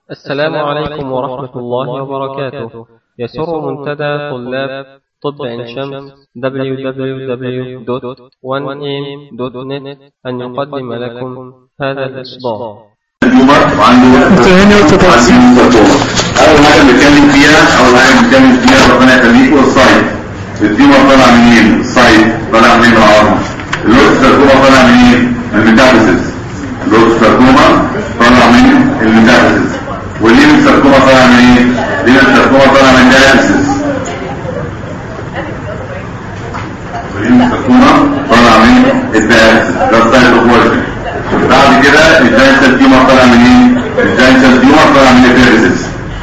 السلام عليكم ورحمة الله وبركاته يسر منتدى طلاب طب عين شمس www.1am.net أن يقدم لكم هذا الإصدار التيومر وعنده هنا وتتوسع. عنده ساركوما اول حاجه بنتكلم فيها اول حاجه بنتكلم فيها ربنا يخليك هو السايت التيومر طالع منين السايت طالع منين العظم اللوتس ساركوما طالع منين الميتافيسيس اللوتس ساركوما طالع من الميتافيسيس والليمف ساركوما طالع منين الليمف ساركوما طالع من الدياليسيس والليمف ساركوما طالع من الدياليسيس ده السايت اوف ورشن بعد كده الجاينسال تيومر طالع منين الجاينسال تيومر طالع من الفيرسس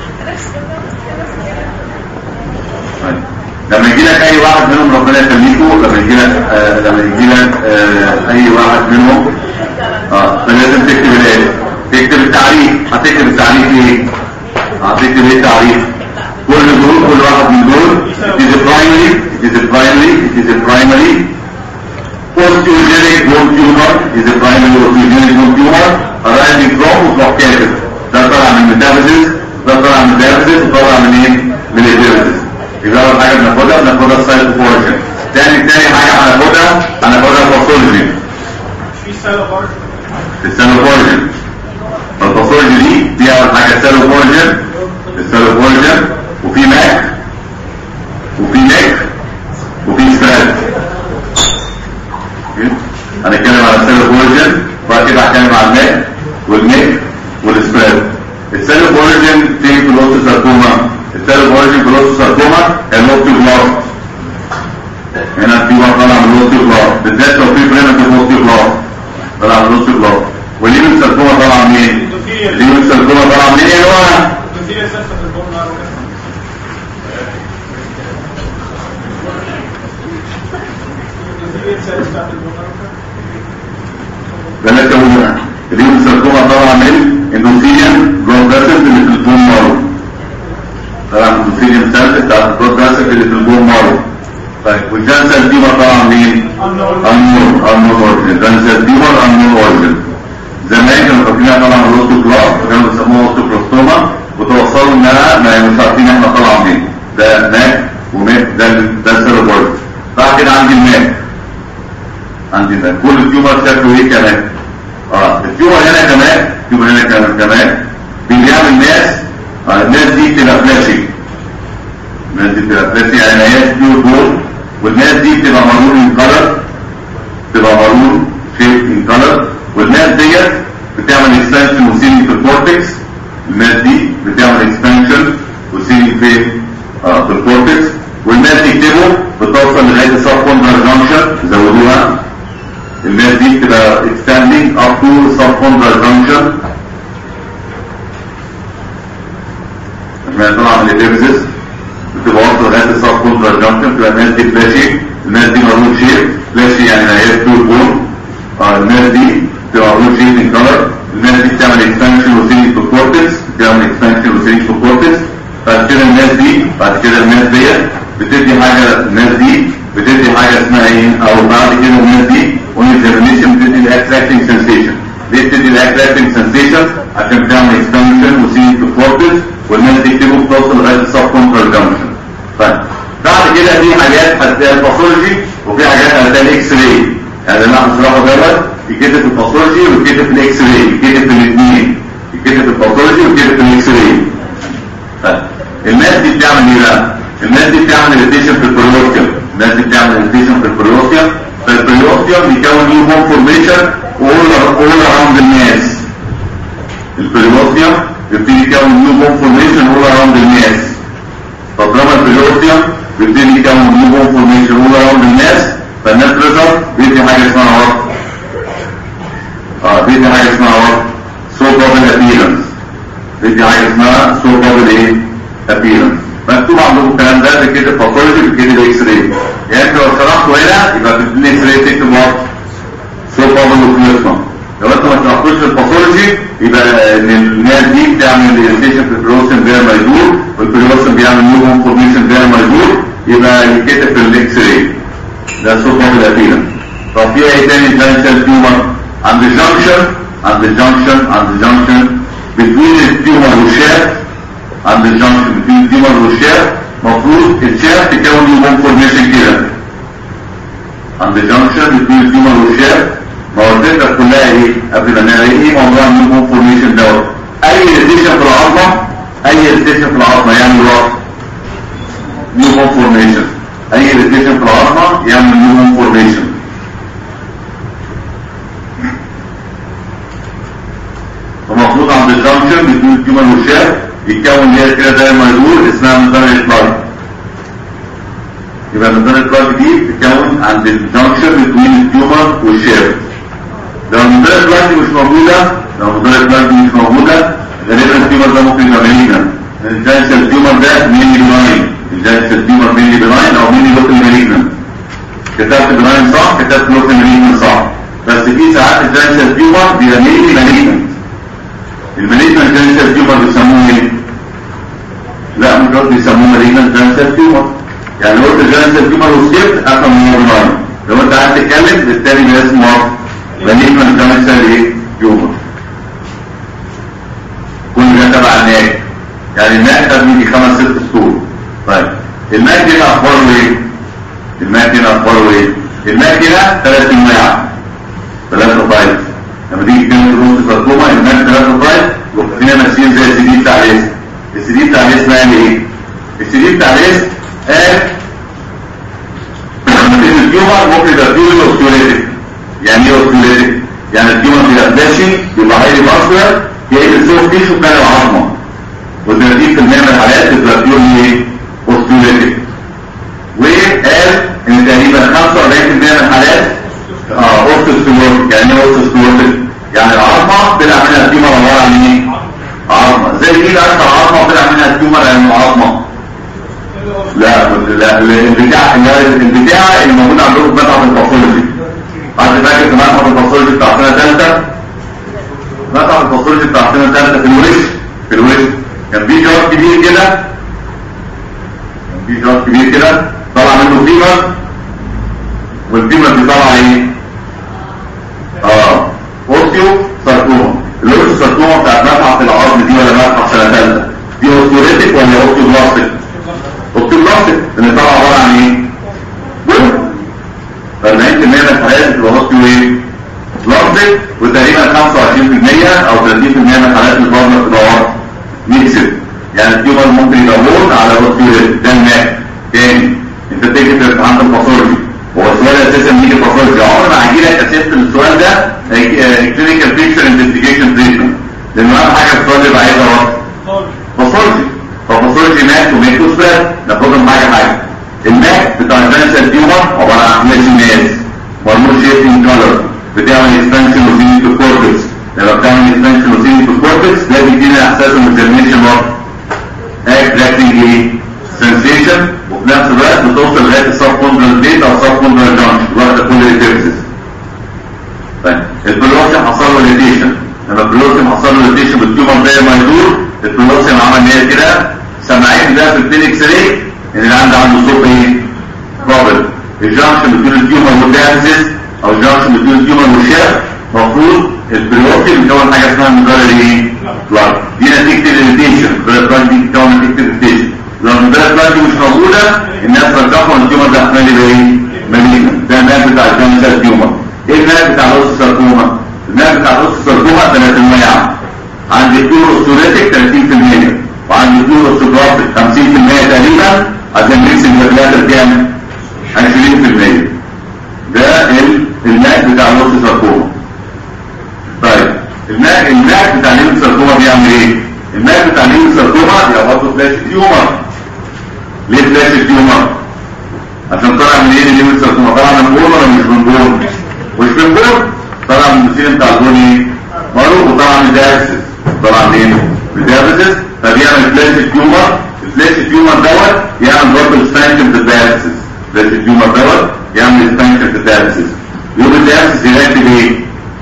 طيب. لما يجي لك اي واحد منهم ربنا يخليكوا لما يجي لك آه لما يجي لك آه اي واحد منهم اه فلازم تكتب الايه تكتب التعريف هتكتب التعريف ايه هتكتب ايه التعريف كل دول كل واحد من دول it is a primary it is a primary it is a primary osteogenic bone tumor is a primary osteogenic bone tumor arising from وتروح كاتب ده طالع من الميتافيزيس ده طالع من الديافيزيس وطالع من ايه؟ من الديافيزيس يبقى اول حاجه بناخدها بناخدها السايت فورجن تاني تاني حاجه هناخدها هناخدها الباثولوجي في سنة برضه السيلوفورجن الباثولوجي دي دي اول حاجه السيلوفورجن السيلوفورجن وفي ماك وفي نيك وفي ستراد هنتكلم على السيلوفورجن وبعد كده هتكلم على الماك والنيك والسبريد السيلوفورجن في فلوسوساركوما السيلوفورجن فلوسوساركوما الاوستيوبلاست هنا في واحد طالع من الاوستيوبلاست بالذات لو في بريمتيف اوستيوبلاست طالع من الاوستيوبلاست والليمف ساركوما طالع منين؟ الليمف ساركوما طالع منين يا جماعه؟ تنزيل سلسة في البول نار تنزيل سلسة بتاعت البول نار بلاش اقول الليمف ساركوما طالع من اندوثيليوم بلاد فيسلز اللي في البون مارو طالع من اندوثيليوم سيلز بتاعت البلاد فيسلز اللي في البون مارو طيب والجانسل تيومر طالع منين؟ النور النور اورجن جانسل تيومر النور اورجن زمان كانوا فاكرينها طالعه من الاوستوكلاست وكانوا بيسموها اوستوكلاستوما وتوصلوا انها ما مش عارفين احنا طالعه منين ده ماك وماك ده ده السيرفر بعد كده عندي الماك عندي ده كل التيومر شكله ايه كمان اه التيومر هنا كمان التيومر هنا كمان كمان بيعمل ناس آه الناس دي بتبقى فلاشي الناس دي بتبقى فلاشي يعني ناس بيور بول والناس دي بتبقى مرون ان كلر بتبقى مرون شيب ان كلر والناس ديت بتعمل اكستنشن وسيلينج في الكورتكس الناس دي بتعمل اكستنشن وسيلينج في آه في الكورتكس والناس دي يكتبوا بتوصل لغايه السب كوندرال جانكشن زودوها الناس دي بتبقى extending up to subchondral junction احنا طبعا من الابيزيس بتبقى واصله لغايه السبكوندرال جانكشن بتبقى الناس دي فلاشي الناس دي مرون شيب فلاشي يعني هي بيور بون اه الناس دي بتبقى مرون شيب ان كلر الناس دي بتعمل اكسبانشن وسيلينج في الكورتكس بتعمل اكسبانشن وسيلينج في الكورتكس بعد كده الناس دي بعد كده الناس ديت بتدي حاجه الناس دي بتدي حاجه اسمها ايه او بعد كده الناس دي اونيزيرنيشن بتدي الاكتراكتنج سنسيشن ليه بتدي الاكتراكتنج سنسيشن عشان بتعمل اكسبانشن وسيلينج في الكورتكس والناس دي يكتبوا بتوصل لغايه السب كونترال جانكشن طيب بعد كده في حاجات هتلاقي الباثولوجي وفي حاجات هتلاقي الاكس راي يعني اللي انا هشرحه دوت يتكتب في الباثولوجي ويتكتب في الاكس راي يتكتب في الاثنين يتكتب في الباثولوجي ويتكتب في الاكس راي طيب الناس دي بتعمل ايه بقى؟ الناس دي بتعمل اريتيشن في البريوستيوم الناس دي بتعمل اريتيشن في البريوستيوم فالبريوستيوم بيكون نيو بون فورميشن اول اول اراوند الناس البريوستيوم بيبتدي يكون نيو بون فورميشن اول اراوند الناس فطالما البريوستيوم بيبتدي يكون نيو بون فورميشن اول اراوند الناس فالناس ريزلت بيدي حاجه اسمها ورق اه بيدي حاجه اسمها ورق سو بابل ابيرنس بيدي حاجه اسمها سو بابل ايه ابيرنس مكتوب عندكم الكلام ده في كده باثولوجي في كده اكس راي يعني انت لو شرحته هنا يبقى في الاكس راي تكتب ورق سو بابل وكليسما لو انت ما شرحتوش في الباثولوجي يبقى ان الناس دي بتعمل irritation في البروسن غير ما يدور والبروسن بيعمل نيو فورميشن غير ما يدور يبقى يتكتب في الاكس راي ده سو بابل ابيرنس طب في ايه تاني جانشن تيومر عند الجنكشن عند الجنكشن عند الجنكشن بتوين التيومر والشاف عند الجنكشن بتوين التيومر والشاف المفروض الشاف تكون نيومون فورميشن كده عند الجنكشن بتوين التيومر والشاف ما هو الفكره كلها ايه قبل ما نعمل ايه موضوع النيومون فورميشن دوت اي ريديشن في العظمه اي ريديشن في العظمه يعمل وقت نيومون فورميشن اي ريديشن في العظمه يعمل نيومون فورميشن المفروض عند الجنكشن بين التيومر والشاف يتكون ليها كده زي ما يدور اسمها ميزان بلاج يبقى ميزان بلاج دي بتتكون عند الجنكشن بين التيومر والشاف لو الميزان بلاج دي مش موجوده لو الميزان بلاج دي مش موجوده غالبا التيومر ده ممكن يبقى مالينا الجانسل التيومر ده ميني بناين الجانسل التيومر ميني بناين او ميني لوكال مالينا كتبت بناين صح كتبت لوكال مالينا صح بس في ساعات الجانسل التيومر بيبقى ميني مالينا المالينا الجانسل التيومر بيسموه ايه؟ لا مش قصدي بيسموه مالينا الجانسل تيومر يعني لو قلت الجانسل تيومر وسكت افهم ان هو بناين لو انت عايز تتكلم بالتالي بيبقى اسمه مالينا الجانسل ايه؟ تيومر كل ده تبع الناك يعني الناك ده بيجي خمس ست سطور طيب الماك هنا اخباره ايه الماك هنا اخباره ايه الماك هنا ثلاث انواع ثلاث فايل لما تيجي تكلم في نص سرطومه الماك ثلاث فايل وخلينا ماشيين زي السي دي بتاع الاسم السي دي بتاع الاسم قال ايه السي دي بتاع الاسم قال ان التيومر ممكن يبقى تيومر اوستيوليتك يعني ايه اوستيوليتك يعني التيومر بيبقى فلاشي بيبقى هايلي ماسكولار يا السوف تيشو كان العظمه و30% من الحالات بتبقى بيورلي ايه اوستيوليتك وقال ان تقريبا 45% من الحالات اه اوستوسكلوتك يعني ايه اوستوسكلوتك يعني العظمه طلع منها تيومر عباره عن ايه عظمه زي كده اكتر عظمه طلع منها تيومر لانه عظمه لا لا البتاع البتاع اللي موجود عندكم في متحف الباثولوجي حد فاكر في متحف الباثولوجي بتاع سنه ثالثه متحف الباثولوجي بتاع سنه ثالثه في الوش في الوش كان في جواب كبير كده كان في جواب كبير كده طلع منه فيمر والفيمر دي طلع ايه؟ اه اوستيو ساركوما الاوستيو ساركوما بتاعت متحف العظم دي ولا متحف سنه ثالثه دي اوستيوريتك ولا اوستيو بلاستيك؟ اوستيو بلاستيك لان طلع عباره عن ايه؟ ف 40% من الحالات بتبقى اوستيو ايه؟ بلاستيك وتقريبا 25% او 30% من الحالات اللي بتبقى بتبقى ميكسد يعني التيومر ممكن يبقى وون على اوستيوريت ده الماء تاني انت تيجي في عند الباثولوجي هو السؤال اساسا بيجي الباثولوجي عمر ما هيجي لك اساسا السؤال ده كلينيكال بيكتشر انفستيجيشن تريتمنت لان اهم حاجه السؤال يبقى عايزها وقت باثولوجي فباثولوجي ماك وميكروسبات ناخدهم حاجه حاجه الماك بتاع الجنسال تيومر عباره عن فلاش ماس مرموش شيفتنج كولر بتعمل اكسبانشن وسينيتو كورتكس لما بتعمل اكسبانشن وسينيتو كورتكس ده بيدينا احساس الديترمينيشن اوف اكتراكتنج ايه سنسيشن وفي نفس الوقت بتوصل لغايه السب كوندرال ديت او سب كوندرال جانكشن واخده كل الريفرسز طيب البلوكسين حصل له ريديشن لما البلوكسين حصل له ريديشن بالتيومر زي ما يدور البلوكسين عمل ايه كده سامعين ده في الفينكس ري ان اللي عنده عنده صوت ايه بابل الجانكشن بين التيومر والدايزيس او الجانكشن بين التيومر والشاف المفروض البلوكسين بيكون حاجه اسمها مدرج ايه بلاك دي نتيجه الريديشن البلوك دي بتكون نتيجه الريديشن لو المدرج بلاك دي مش موجوده الناس بتفكر ان التيومر ده احتمال يبقى ايه مالينا ده المال بتاع الجانكشن تيومر ايه المال بتاع الاوس ساركوما المال بتاع الاوس ساركوما 3% عند الدور السوريتك 30% وعند الدور السجرافيك 50% تقريبا عشان نكسب الفلاتر كام 20% ده الماء بتاع الاوس ساركوما طيب الماء الماء بتاع الليمف ساركوما بيعمل ايه الماء بتاع الليمف ساركوما بيعوضه فلاش تيومر ليه فلاش تيومر عشان طالع من ايه الليمف ساركوما طالع من بون ولا مش من بون مش من بون طالع من المسير بتاع البون ايه معروف وطالع من دايسس طالع منين من دايسس فبيعمل فلاش تيومر الفلاش تيومر دوت يعمل برضه اكسبانشن في الدايسس فلاش تيومر دوت يعمل اكسبانشن في الدايسس يوم الدايسس يركب ايه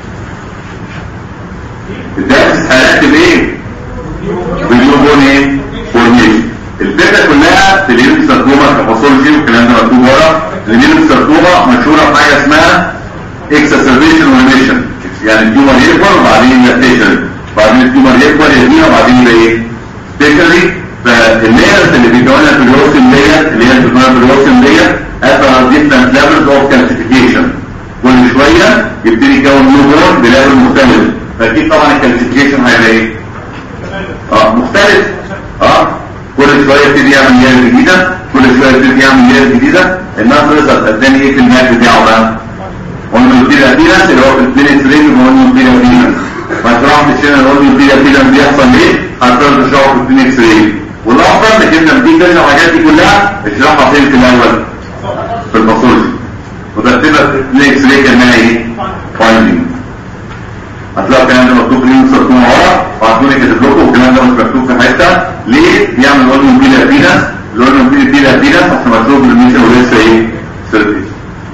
الدرس هيرتب ايه باليوبون ايه فورميشن الفكره كلها في اليوم ساركوما كباثولوجي والكلام ده مكتوب ورا اليوم ساركوما مشهوره بحاجه اسمها اكسسربيشن وريميشن يعني التيومر يكبر وبعدين ينتشر وبعدين التيومر يكبر يزيد وبعدين يبقى ايه؟ سبيشالي فاللايرز اللي بيكونها في الوسم ديت اللي هي بتكونها في الوسم ديت افر ديفرنت ليفلز اوف كالسيفيكيشن كل شويه يبتدي يكون نيو بورن بليفل مختلف فاكيد طبعا الكالسيفيكيشن هيبقى ايه؟ اه مختلف اه كل شويه يبتدي يعمل لاير جديده كل شويه يبتدي يعمل لاير جديده الناس رزق قدامي ايه في الماك بتاعه بقى؟ قلنا يبتدي ابيرنس اللي هو في الكلينكس رينج قلنا يبتدي ابيرنس ما تروح تشيل قلنا يبتدي ابيرنس بيحصل ليه؟ هتقدر تشرحه في الكلينكس رينج والافضل انك انت لما تيجي تشرح الحاجات دي كلها اشرحها فين في الاول؟ في الباثولوجي وترتيبها في الكلينكس رينج كانها ايه؟ فايندينج هتلاقوا الكلام ده مكتوب ليه سرطان ورا وهتكون كاتب لكم والكلام ده مش مكتوب في حته ليه بيعمل اولمو بيلا بينس الاولمو بيلا بيلا بينس عشان مكتوب بالميشن ولسه ايه سيرفيس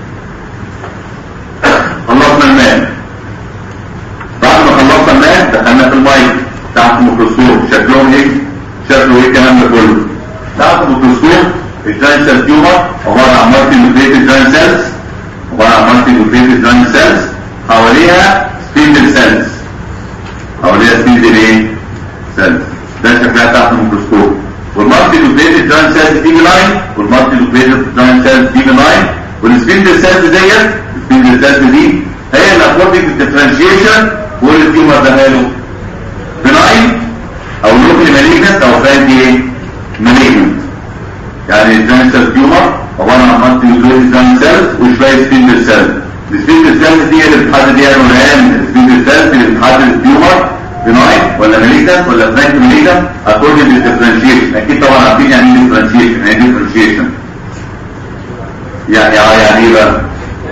خلصنا الماء بعد ما خلصنا الماء دخلنا في المايك تحت الميكروسكوب شكلهم ايه شكله ايه الكلام ده كله تحت الميكروسكوب الجاين سيل تيومر عباره عن مالتي نيوكليتد جاين سيلز عباره عن مالتي نيوكليتد جاين سيلز حواليها سبيندل سيلز حواليها سبيندل ايه سيلز ده شكلها تحت الميكروسكوب والمالتي نيوكليتد جاين سيلز دي لاين والمالتي نيوكليتد جاين سيلز دي لاين والسبيندل سيلز ديت السبيندل سيلز دي هي اللي هتودي الديفرنشيشن والتيومر ده ماله بناين او لوكلي ماليجنت او فانتي ايه ماليجنت يعني الجاين سيل تيومر عباره عن مالتي نيوكليتد جاين سيلز وشويه سبيندل سيلز السبيندل سيلز دي اللي بتحدد ايه العنوان السبيندل سيلز اللي بتحدد التيومر بناين ولا ماليجنت ولا فرانك ماليجنت اكوردنج للديفرنشيشن اكيد طبعا عارفين يعني ايه ديفرنشيشن يعني ايه ديفرنشيشن يعني اه يعني ايه بقى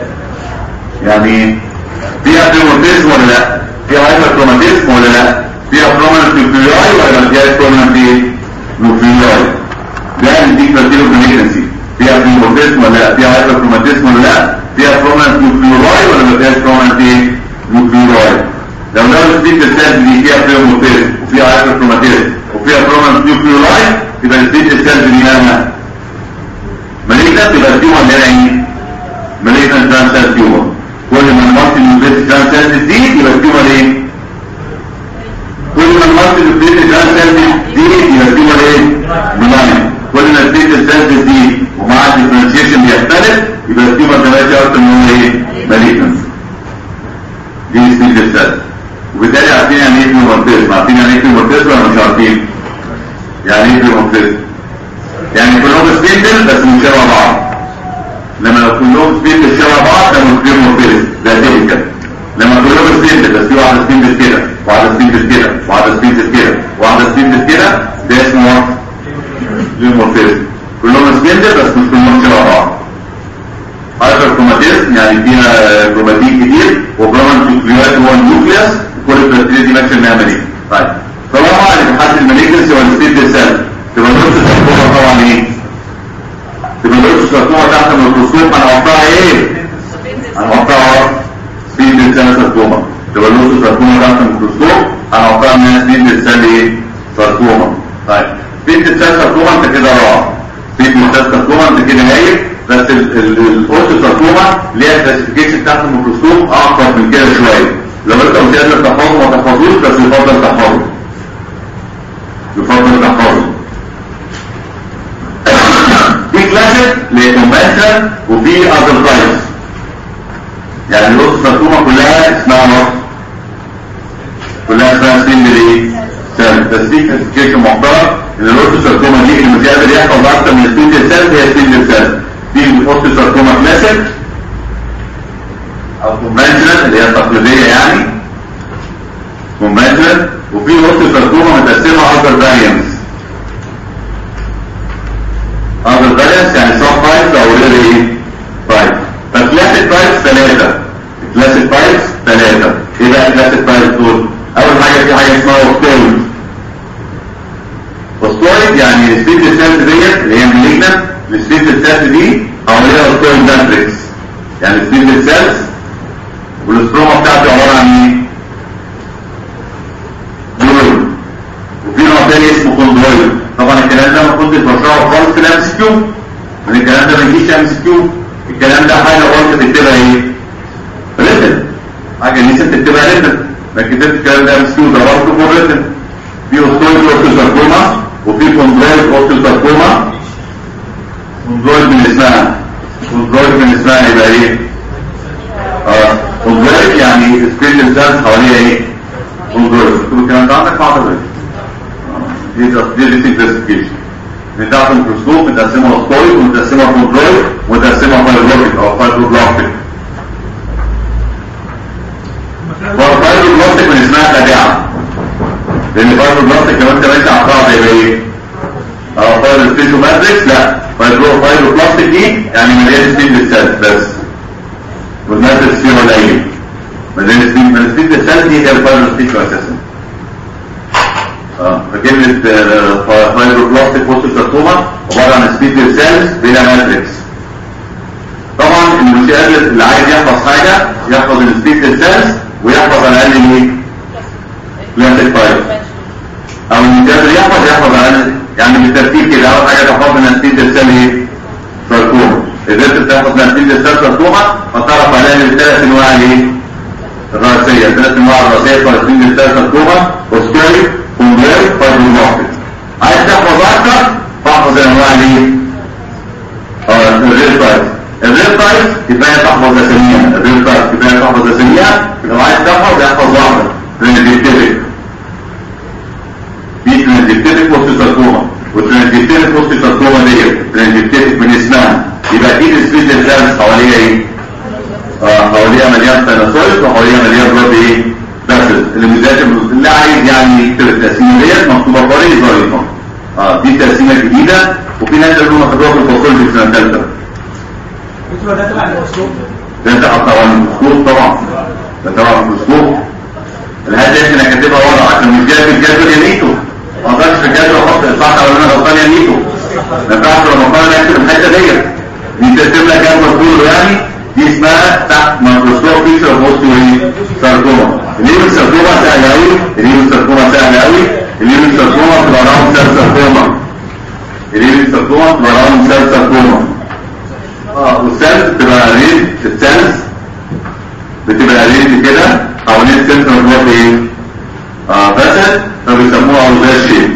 يعني فيها كروماتيزم ولا لا فيها هايبر كروماتيزم ولا لا فيها برومننت نيوكلياي ولا ما فيهاش برومننت ايه نيوكلياي ده اللي دي كريتيريو بريجنسي فيها كروماتيزم ولا لا فيها هايبر كروماتيزم ولا لا فيها برومننت نيوكلياي ولا ما فيهاش برومننت ايه نيوكلياي لو لو السبيد السيلز دي فيها كروماتيزم وفيها هايبر كروماتيزم وفيها برومننت نيوكلياي يبقى السبيد السيلز دي مالها ماليجنت يبقى التيومر هنا ايه ماليجنت جان سيل تيومر كل ما المالتي نيوكليتد جان سيل تزيد يبقى التيومر ايه كل ما المالتي نيوكليتد جان سيل تزيد يبقى التيومر ايه بناين كل ما البيت السيل تزيد ومع الديفرنشيشن بيختلف يبقى التيومر ده ماشي اكتر من هو ايه ماليجنت دي ستيج السيل وبالتالي عارفين يعني ايه كلوماتيزم عارفين يعني ايه كلوماتيزم ولا مش عارفين يعني ايه كلوماتيزم يعني كلهم سبيندل بس مش شبه بعض لما لو كلهم سبيندل شبه بعض ده مش كلوماتيزم ده تيبيكال لما كلهم سبيندل بس في واحده سبيندل كده واحده سبيندل كده واحده سبيندل كده واحده سبيندل كده ده اسمه كلوماتيزم كلهم سبيندل بس مش كلهم شبه بعض هايبر كروماتيزم يعني فيها كروماتين كتير وبرومان نيوكليوات هو النيوكليوس وكل البكتيريا دي ماشيه انها ماليه طيب طالما اللي بيحدد الماليجنسي هو السبيد سيل تبقى نقطه السرطومه طبعا ايه؟ تبقى نقطه السرطومه تحت الميكروسكوب هنحطها ايه؟ هنحطها سبيد سيل سرطومه تبقى نقطه السرطومه تحت الميكروسكوب هنحطها انها سبيد سيل ايه؟ سرطومه طيب سبيد سيل سرطومه انت كده راح سبيد سيل سرطومه انت كده هايل بس الاوتوساركوما ليها كلاسيفيكيشن تحت الميكروسكوب اعقد من كده شويه لو انت مش قادر تحفظه ما تحفظوش بس يفضل تحفظه يفضل تحفظه في كلاسيك لكونفنشن وفي اذر تايبس يعني الاوتوساركوما كلها اسمها نص كلها اسمها سيمبل ايه؟ بس في كلاسيفيكيشن محترم ان الاوتوساركوما دي اللي مش قادر يحفظ اكتر من السيمبل سيلز هي السيمبل سيلز دي الاوتوساركوما كلاسيك او كونفنشنال اللي هي التقليديه يعني كونفنشنال وفي اوتوساركوما متقسمه اذر فاريانس اذر فاريانس يعني سب تايبس او غير ايه تايب فالكلاسيك تايبس ثلاثه الكلاسيك تايبس ثلاثه ايه بقى الكلاسيك تايبس دول اول حاجه في حاجه اسمها اوستويد اوستويد يعني السبيد سيلز ديت اللي هي مالجنت السبيد سيلز دي حواليها اوستويد ماتريكس يعني السبيد سيلز والستروما بتاعته عباره عن ايه؟ دول وفي نوع تاني اسمه كوندرويد طبعا الكلام ده ما كنتش بشرحه خالص في الام اس كيو لان الكلام ده ما يجيش ام اس كيو الكلام ده حاجه قلت تكتبها ايه؟ ريتن حاجه لسه تكتبها ريتن لكن كتبت الكلام ده ام كيو ده برضه كوريتن في اوستويد اوستوساركوما وفي كوندرويد اوستوساركوما كوندرويد من اسمها كوندرويد من اسمها يبقى ايه؟ اه كوندرويد يعني سكرين سيلز حواليها ايه؟ كوندرويد تكتب الكلام ده عندك بعض الوقت دي دي دي كلاسيفيكيشن بتاعت الميكروسكوب متقسمه اوستويد ومتقسمه كوندرويد ومتقسمه فايبروتيك او فايبروبلاستيك فايبروبلاستيك من اسمها تابعه لان فايبروبلاستيك لو انت ماشي على بعض يبقى ايه؟ اه فايبر ستيشو ماتريكس لا فايبرو فايبروبلاستيك دي يعني مليان ستيل للسيل بس والماتريكس فيه قليل مليان ستيل من الستيل للسيل دي هي الفايبر ستيشو اساسا اه فكلمة فايبروبلاستيك بوستوساركوما عبارة عن ستيل للسيلز بلا ماتريكس طبعا اللي مش قادر اللي عايز يحفظ حاجة يحفظ الستيل للسيلز ويحفظ على الاقل ايه؟ بلاستيك فايبر او اللي قادر يحفظ يحفظ على الاقل يعني بالترتيب كده اول حاجه تحفظ نتيجه السيل ايه؟ ساركوما قدرت تحفظ نتيجه السيل ساركوما هتعرف عليها ان الثلاث انواع الايه؟ الرئيسيه الثلاث انواع الرئيسيه في نتيجه السيل ساركوما اوستري كومبلير فايبروماركت عايز تحفظ اكتر فاحفظ الانواع الايه؟ اه الريل تايب الريل تايب كفايه تحفظ اساميها الريل تايب كفايه تحفظ اساميها لو عايز تحفظ احفظ واحده ترانزيتيفيك في ترانزيتيفيك بوستوساركوما والترانزيتيفيك بوستوساركوما ديت ترانزيتيفيك من اسمها يبقى اكيد السبيس الثالث حواليها ايه؟ اه حواليها مليان سينوسويد وحواليها مليان بلاد ايه؟ باسل اللي مذاكر اللي عايز يعني يكتب التقسيمه ديت مكتوبه بطريقه ظريفه اه دي تقسيمه جديده وفي ناس قالوا لنا خدوها في الفصول في السنه الثالثه بتبقى ده تبع الميكروسكوب ده انت طبعا الميكروسكوب طبعا ده طبعا الميكروسكوب الهدف انا كاتبها ورا عشان مش جاي في الجدول يميته ما اقدرش في الجدول احط اصحاح ولا انا غلطان يميته ما ينفعش لما اقارن اكتب الحته ديت دي ترتب لك جدول كله يعني دي اسمها تحت ميكروسكوب فيشر بوستو ايه ساركوما اليوم ساركوما سهل قوي اليوم ساركوما سهل قوي اليوم ساركوما بتبقى راوند سيل ساركوما اليوم ساركوما بتبقى راوند سيل ساركوما اه والسيلز بتبقى ريد السيلز بتبقى ريد كده حوالين السنتر بلوك ايه اه بس فبيسموها اوزار شيب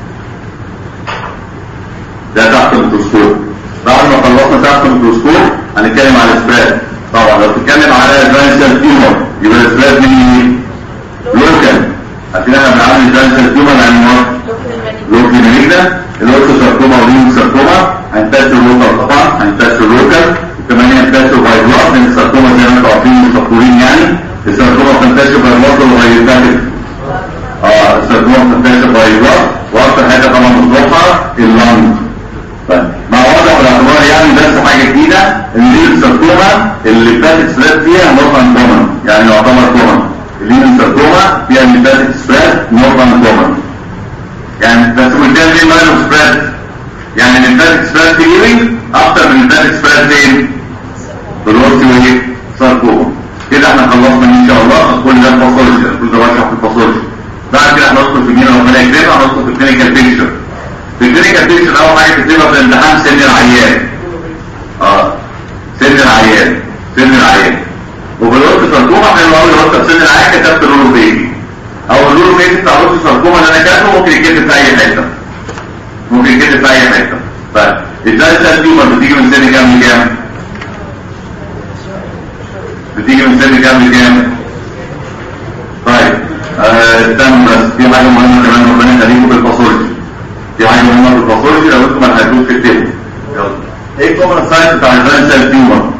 ده تحت الميكروسكوب بعد ما خلصنا تحت الميكروسكوب هنتكلم على السبراد طبعا لو بتتكلم على ادفانسال تيومر يبقى السبراد مين لوكال عشان احنا بنعمل ادفانسال تيومر يعني لوكال مالجنا الاورثوساركوما والهيموساركوما هنتاثر لوكال طبعا هنتاثر لوكال كمان هنتاثر بايبلاس لان الساركوما زي ما انتم عارفين مستقرين يعني الساركوما بتنتشر بايبلاس وغيرتها اه الساركوما بتنتشر بايبلاس واكثر حاجه طبعا بتروحها اللنج طيب ما واضح بالاعتبار يعني بس حاجه جديده ان دي الساركوما اللي فاتت سبريد فيها نورمال كومن يعني يعتبر كومن اللي الساركوما فيها الليمفاتيك سبريد نورمال كومن يعني بس قدام ليه مايلو سبريد يعني الليمفاتيك سبريد في ايوي اكتر من الليمفاتيك سبريد فين في الورث وايه ساركوما كده احنا خلصنا ان شاء الله كل ده الباثولوجي كل ده بشرح في الباثولوجي بعد كده هندخل في مين ربنا يكرمنا هندخل في الكلينيكال بيكتشر في الكلينيكال بيكتشر اول حاجه تكتبها في الامتحان سن العيان اه سن العيان سن العيان وبالورث ساركوما حلو قوي لو سن العيان كتبت لورو بيبي او اللورو بيبي بتاع الورث ساركوما اللي انا كاتبه ممكن يتكتب في اي حته ممكن يتكتب في اي حته طيب ازاي السيل تيومر بتيجي من سن كام لكام؟ بتيجي من سن كام لكام؟ طيب استنوا بس في حاجه مهمه كمان ربنا يخليكم بالباثولوجي في حاجه مهمه بالباثولوجي لو انتم ما لحقتوش تكتبوا يلا ايه الكومن سايت بتاع الفان سيل تيومر؟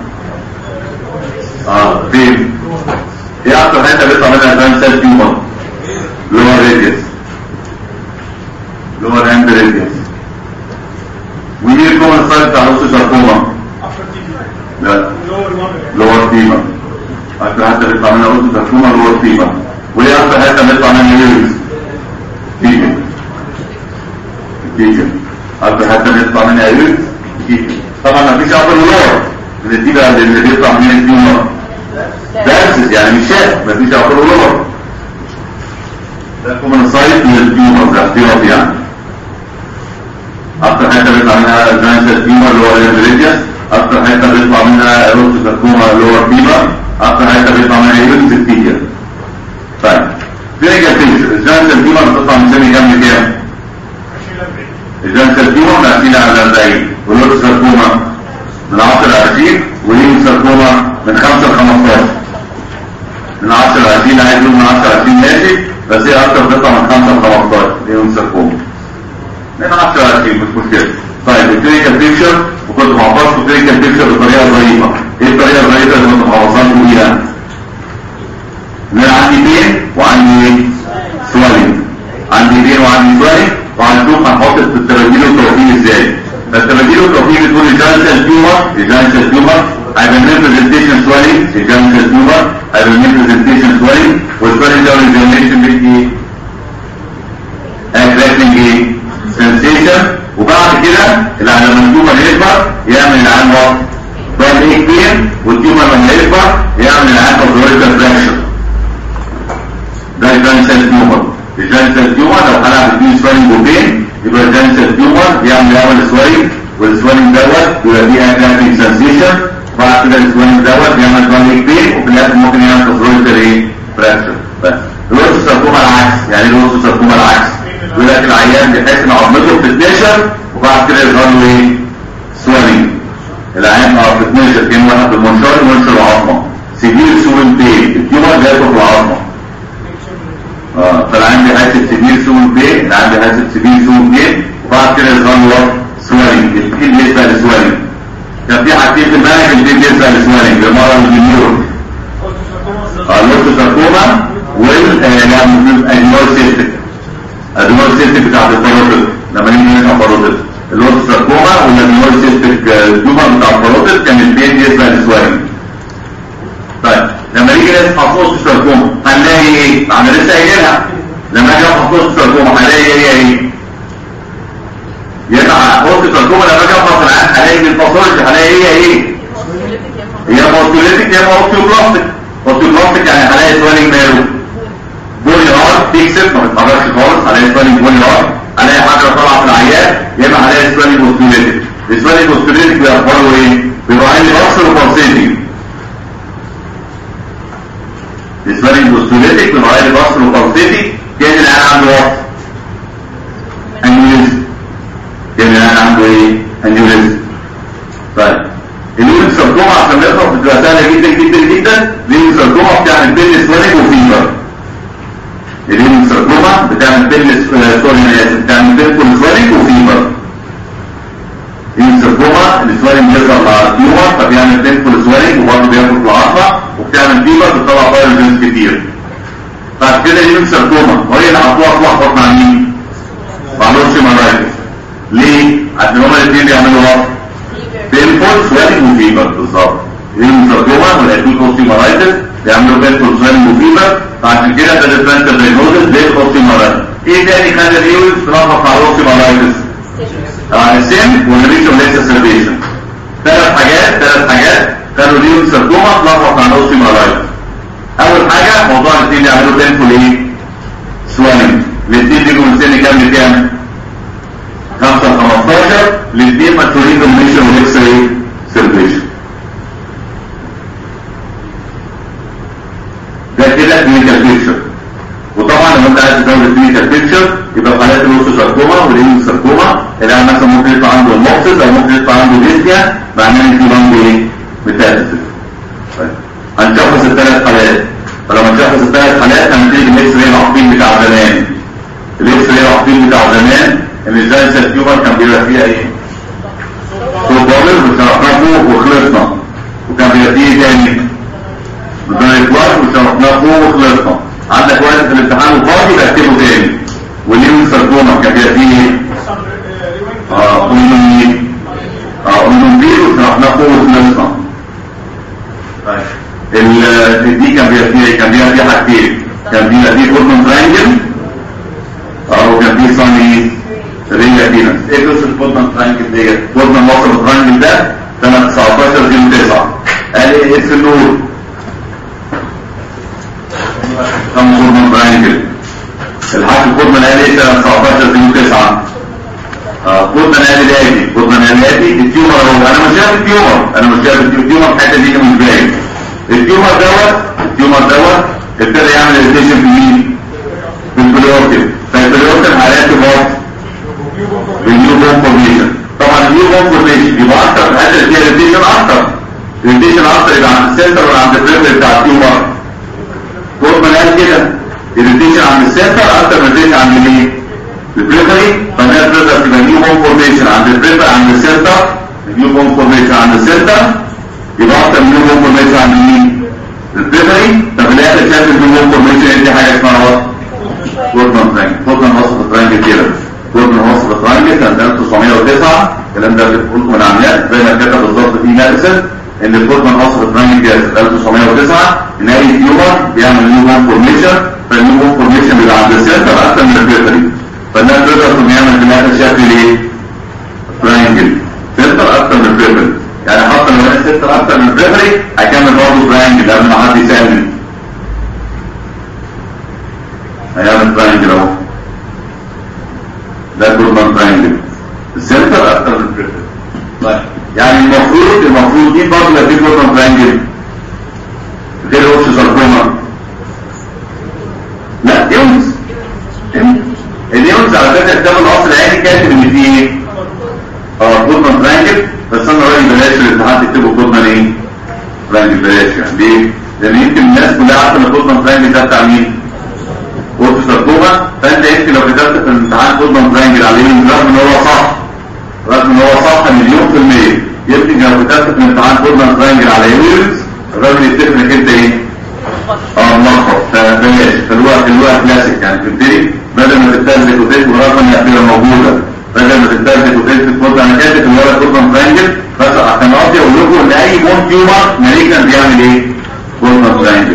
اه فين؟ ايه اكتر حته بيطلع منها الفان سيل تيومر؟ لور ريديوس لور هاند ريديوس ودي الكومن سايت بتاع نص ساركوما افر تي لا لور وان لور فيما اكتر حته بيطلع منها نص ساركوما لور فيما وايه اكتر حته بيطلع منها يوريس فيجن فيجن اكتر حته بيطلع منها يوريس فيجن طبعا مفيش ابر ولور النتيجه اللي بيطلع من التيومر دارسس يعني مش شايف مفيش ابر ولور ده كومن سايت للتيومر ده احتياط يعني اكتر حته بيطلع منها ادفانس تيومر اللي هو الانفريدياس اكتر حته بيطلع منها روت ساركوما اللي هو الفيما اكتر حته بيطلع منها يوريس الفيجن طيب كلينيكال بيكتشر الجانسل تيومر بتطلع من سن كام لكام؟ الجانسل تيومر من 20 على 40 واللوتس ساركوما من 10 ل 20 والهيم ساركوما من 5 ل 15 من 10 ل 20 عايز يقول من 10 ل 20 ماشي بس هي اكتر بتطلع من 5 ل 15 الهيم ساركوما من 10 ل 20 مش مشكله طيب الكلينيكال بيكتشر وكنت محفظكم الكلينيكال بيكتشر بطريقه ظريفه ايه الطريقه الظريفه اللي كنت محفظاكم بيها؟ ان انا عندي بين وعندي سوالين عندي بين وعندي سوالين وهنشوف هنحط التراجيل والتوفيق ازاي فالتراجيل والتوفيق بتقول الجانسل تيومر الجانسل تيومر هيبقى ريبريزنتيشن سوالين الجانسل تيومر هيبقى ريبريزنتيشن سوالين والسوالين ده ريزوليشن بايه؟ اكريتنج ايه؟ سنسيشن وبعد كده اللي على لما التيومر يكبر يعمل العين وقت بعد ايه كبير والتيومر لما يكبر يعمل العين اوبزوريتال فراكشر ده الجانسل تيومر الجانسل تيومر لو حلقة فيه سوالين وبين يبقى الجانسل تيومر يعمل يعمل سوالين والسوالين دوت بيبقى فيه اكريتنج سنسيشن بعد كده السوالين دوت يعمل سوالين كبير وفي الاخر ممكن يعمل اوبزوريتال ايه فراكشر بس الورث ساركوما العكس يعني ايه الورث ساركوما العكس يقول لك العيان بيحس ان عظمته بتتنشر وبعد كده يظهر له ايه؟ سوالين العيان اه بتتنشر كان واحد بالمنشار ينشر العظمه سيفير سوين بين التيومر جاي في العظمه اه فالعيان بيحس بسيفير سوين بين العيان بيحس بسيفير سوين بين وبعد كده يظهر له سوالين الاثنين بيسبق لسوالين كان في حاجتين في المنهج الاثنين بيسبق لسوالين بالمره الجنيور اه اللوتو ساركوما والادينول سيستم الادينول سيستم بتاع الباروتيد لما نيجي نقرا باروتيد اللوتو ساركوما والادينول سيستم التيومر بتاع الباروتيد كان الاثنين بيسبق لسوالين طيب لما نيجي نصحى فوق الساركوما هنلاقي ايه؟ احنا لسه قايلينها لما اجي اصحى فوق الساركوما هنلاقي ايه ايه؟ يبقى فوق الساركوما لما اجي اصحى في العين هلاقي بالفاصولج هلاقي ايه ايه؟ هي موتوليتك يا اوستيوبلاستيك اوستيوبلاستيك يعني هلاقي سوالينج ماله بولي هارت بيكسب ما بتتحركش خالص هلاقي سوالينج بولي هارت هلاقي حاجه طالعه في العيان يا اما هلاقي سوالينج اوستيوليتك السوالينج اوستيوليتك بيبقى اخباره ايه؟ بيبقى عندي بصر وبلسيتنج السوالينج اوستيوليتك بيبقى عندي بصر وبلسيتنج كان العيان عنده وقت انيوريزم كان العيان عنده ايه؟ انيوريزم طيب اليوم ساركوما عشان نقرا بتبقى سهله جدا جدا جدا اليوم ساركوما بتعمل بيل سوالك وفيبر اليوم ساركوما بتعمل بيل سوري انا اسف بتعمل بيل سوالك وفيبر اليوم ساركوما السوالك بيظهر مع التيومر فبيعمل بيل سوالك وبرضه بياكل في العظمه وبتعمل فيبر بتطلع فايروجنز كتير بعد كده اليوم ساركوما وهي اللي حطوها تلخبط مع مين؟ مع لوسيمارايتس ليه؟ عشان هما الاثنين بيعملوا وقت بينفول سوالينج وفيبر بالظبط الساركوما والاكيوت اوستيومارايتس بيعملوا بينفول سوالينج وفيبر فعشان كده ده ديفرنشال دايجنوزس للاوستيومارايتس ايه تاني خلى الريولز تلخبط مع الاوستيومارايتس؟ آه السن والريشن ليس سيرفيشن ثلاث حاجات ثلاث حاجات خلوا الريولز ساركوما تلخبط مع الاوستيومارايتس اول حاجه موضوع الاثنين يعملوا بينفول ايه؟ سوالينج الاثنين بيجوا من سن كام لكام؟ 5 15 الاثنين مسؤولين دومينيشن والاكس راي سيرفيشن ده كده كلينيكال بيكتشر وطبعا لو انت عايز تزود الكلينيكال بيكتشر يبقى في حالات الاوسو ساركوما والايمو ساركوما اللي هو مثلا ممكن يطلع عنده الموكسس او ممكن يطلع عنده ديسيا معناه ان في عنده ايه؟ ميتاسيس طيب هنشخص الثلاث حالات فلما نشخص الثلاث حالات هنبتدي بالاكس راي العقيم بتاع زمان الاكس راي العقيم بتاع زمان ان الجانسل تيومر كان بيبقى فيها ايه؟ صوبابل وشرحناه فوق وخلصنا وكان بيبقى فيه ايه تاني؟ بداية وقت وشرحناه فوق وخلصنا عندك وقت في الامتحان وفاضي بكتبه تاني والليون ساركوما كان بيبقى فيه ايه؟ اه قلنا اه قلنا بيه وشرحناه فوق وخلصنا طيب ال- دي كان بيبقى فيها كان بيبقى فيها حاجتين كان بيبقى فيه كورنون ترانجل اه كان فيه صاني ريا فينس ايه قصه البوتنان ترانجل ديت بوتنان وصل الترانجل ده سنه 19 9 قال ايه اسم النور كم بوتنان ترانجل الحاج بوتنان قال ايه سنه 19 9 اه بوتنان قال الاتي بوتنان قال الاتي التيومر هو انا مش شايف التيومر انا مش شايف التيومر الحته دي مش باين التيومر دوت التيومر دوت ابتدى يعمل اريتيشن في مين؟ في البليورتم فالبليورتم هيركب وات بالنيو بون فورميشن طبعا النيو بون فورميشن يبقى اكتر في الحته اللي فيها اريتيشن اكتر اريتيشن اكتر يبقى عند السنتر ولا عند البريفر بتاع التيومر كورمان قال كده اريتيشن عند السنتر اكتر من اريتيشن عند مين؟ البريفري فالناس تقدر تبقى نيو بون فورميشن عند البريفر عند السنتر نيو بون فورميشن عند السنتر يبقى اكتر من نيو بون فورميشن عند مين؟ البريفري طب الاخر شايف النيو بون فورميشن دي حاجه اسمها وات؟ كورتمان ترانج كورتمان وصف الترانج كده كورتمان وصف الترانج سنه 1909 الكلام ده اللي قلته من عمليات زي ما كتب بالظبط في ماديسون ان الكورتمان وصف الترانج كده سنه 1909 ان اي تيومر بيعمل نيو بون فورميشن فالنيو بون فورميشن بيبقى عند السنتر اكتر من البريفري فالناس تقدر تقوم يعمل في الاخر شكل ايه؟ ترانجل سنتر اكتر من البريفري يعني حتى لو كان سنتر اكتر من البريفري هيكمل برضه ترانجل قبل ما حد يسالني هيعمل ترانجل اهو ده كوربان ترانجل السنتر اكتر من البريفري طيب يعني المفروض المفروض دي برضه لا في كوربان ترانجل غير اوبس ساركوما لا ديونز اليونز على فكره كتاب الاصل العيني كاتب ان في ايه؟ اه كوربان ترانجل بس انا رايي بلاش الامتحان تكتبوا كوربان ايه؟ ترانجل بلاش يعني ليه؟ لان يمكن الناس كلها عارفه ان كوربان ترانجل ده بتاع مين؟ قلت سرطومة فانت يمكن لو كتبت في الامتحان كوربان ترانجل على اليمين رغم ان هو صح رغم ان هو صح مليون في المية يمكن لو كتبت في الامتحان كوربان ترانجل على يمين الراجل يتفق انك انت ايه؟ اه ملخبط فبلاش فالوقت الوقت كلاسيك يعني تبتدي بدل ما تستهلك وتكتب رقم هتبقى موجوده بدل ما تستهلك وتكتب كود انا كاتب الورق كوربان ترانجل بس عشان اقضي اقول لكم ان اي مون تيومر مالكنا بيعمل ايه؟ كوربان ترانجل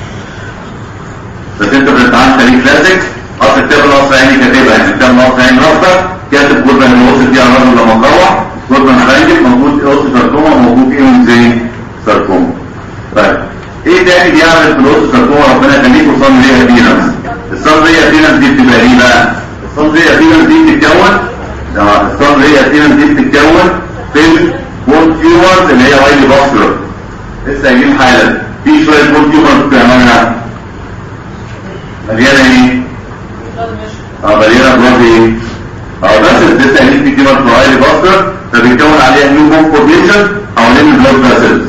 بس انت في الامتحان خليك كلاسيك اصل كتاب الاصل عيني كاتبها يعني كتاب الاصل عيني راسك كاتب كوربان اللي وصل فيها الراجل لما تروح كوربان ترانجل موجود اوس ساركوما موجود ايه زي ساركوما طيب ايه تاني بيعمل فلوس ساركوما ربنا يخليك وصل ليها فينس الصن ريا فينس دي بتبقى ايه بقى الصن ريا فينس دي بتتكون اه الصن ريا فينس دي بتتكون في البون تيومرز اللي هي وايلي باسكولار لسه قايلين حالا في شويه بون تيومرز بتعملها مليانه ايه اه مليانه بلاد ايه اه بس لسه قايلين في تيومرز وايلي باسكولار فبيتكون عليها نيو بون فورميشن حوالين البلاد فاسلز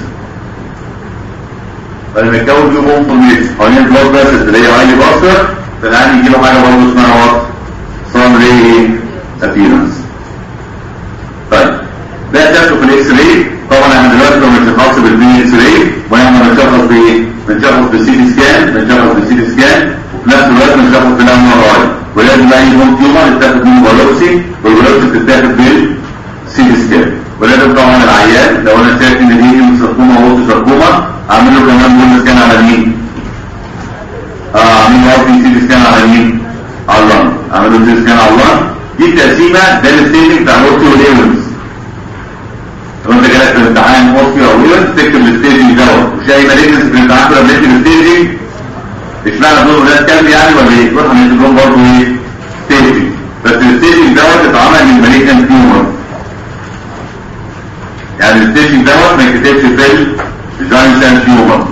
فلما يتكون نيو بون فورميشن حوالين البلاد فاسلز اللي هي وايلي باسكولار فالعين يجي له حاجه برضه اسمها وات صن ري ابيرنس طيب ده شكله في الاكس راي طبعا احنا دلوقتي لو بنشخص بالبي اكس راي واحنا بنشخص بايه؟ بنشخص بالسي تي سكان بنشخص بالسي تي سكان وفي نفس الوقت بنشخص بالام ار اي ولازم اي بون تيومر يتاخد منه بايوبسي والبايوبسي بتتاخد بالسي تي سكان ولازم طبعا العيان لو انا شايف ان دي من ساركوما او ساركوما اعمل له كمان بون سكان على مين؟ اه عاملين ار بي سي سكان على مين؟ على اللنج عملوا سي سكان على اللنج دي التقسيمه ده الستيجنج بتاع الاورتيو ليونز لو انت جالك في الامتحان اورتيو او ليونز تكتب الستيجنج دوت مش اي مالجنس في الامتحان كده بنكتب الستيجنج اشمعنى دول ولاد كلب يعني ولا ايه؟ روح هنكتب لهم برضه ايه؟ ستيجنج بس الستيجنج دوت اتعمل من مالجنس تيومر يعني الستيجنج دوت ما يتكتبش في الجاينت تيومر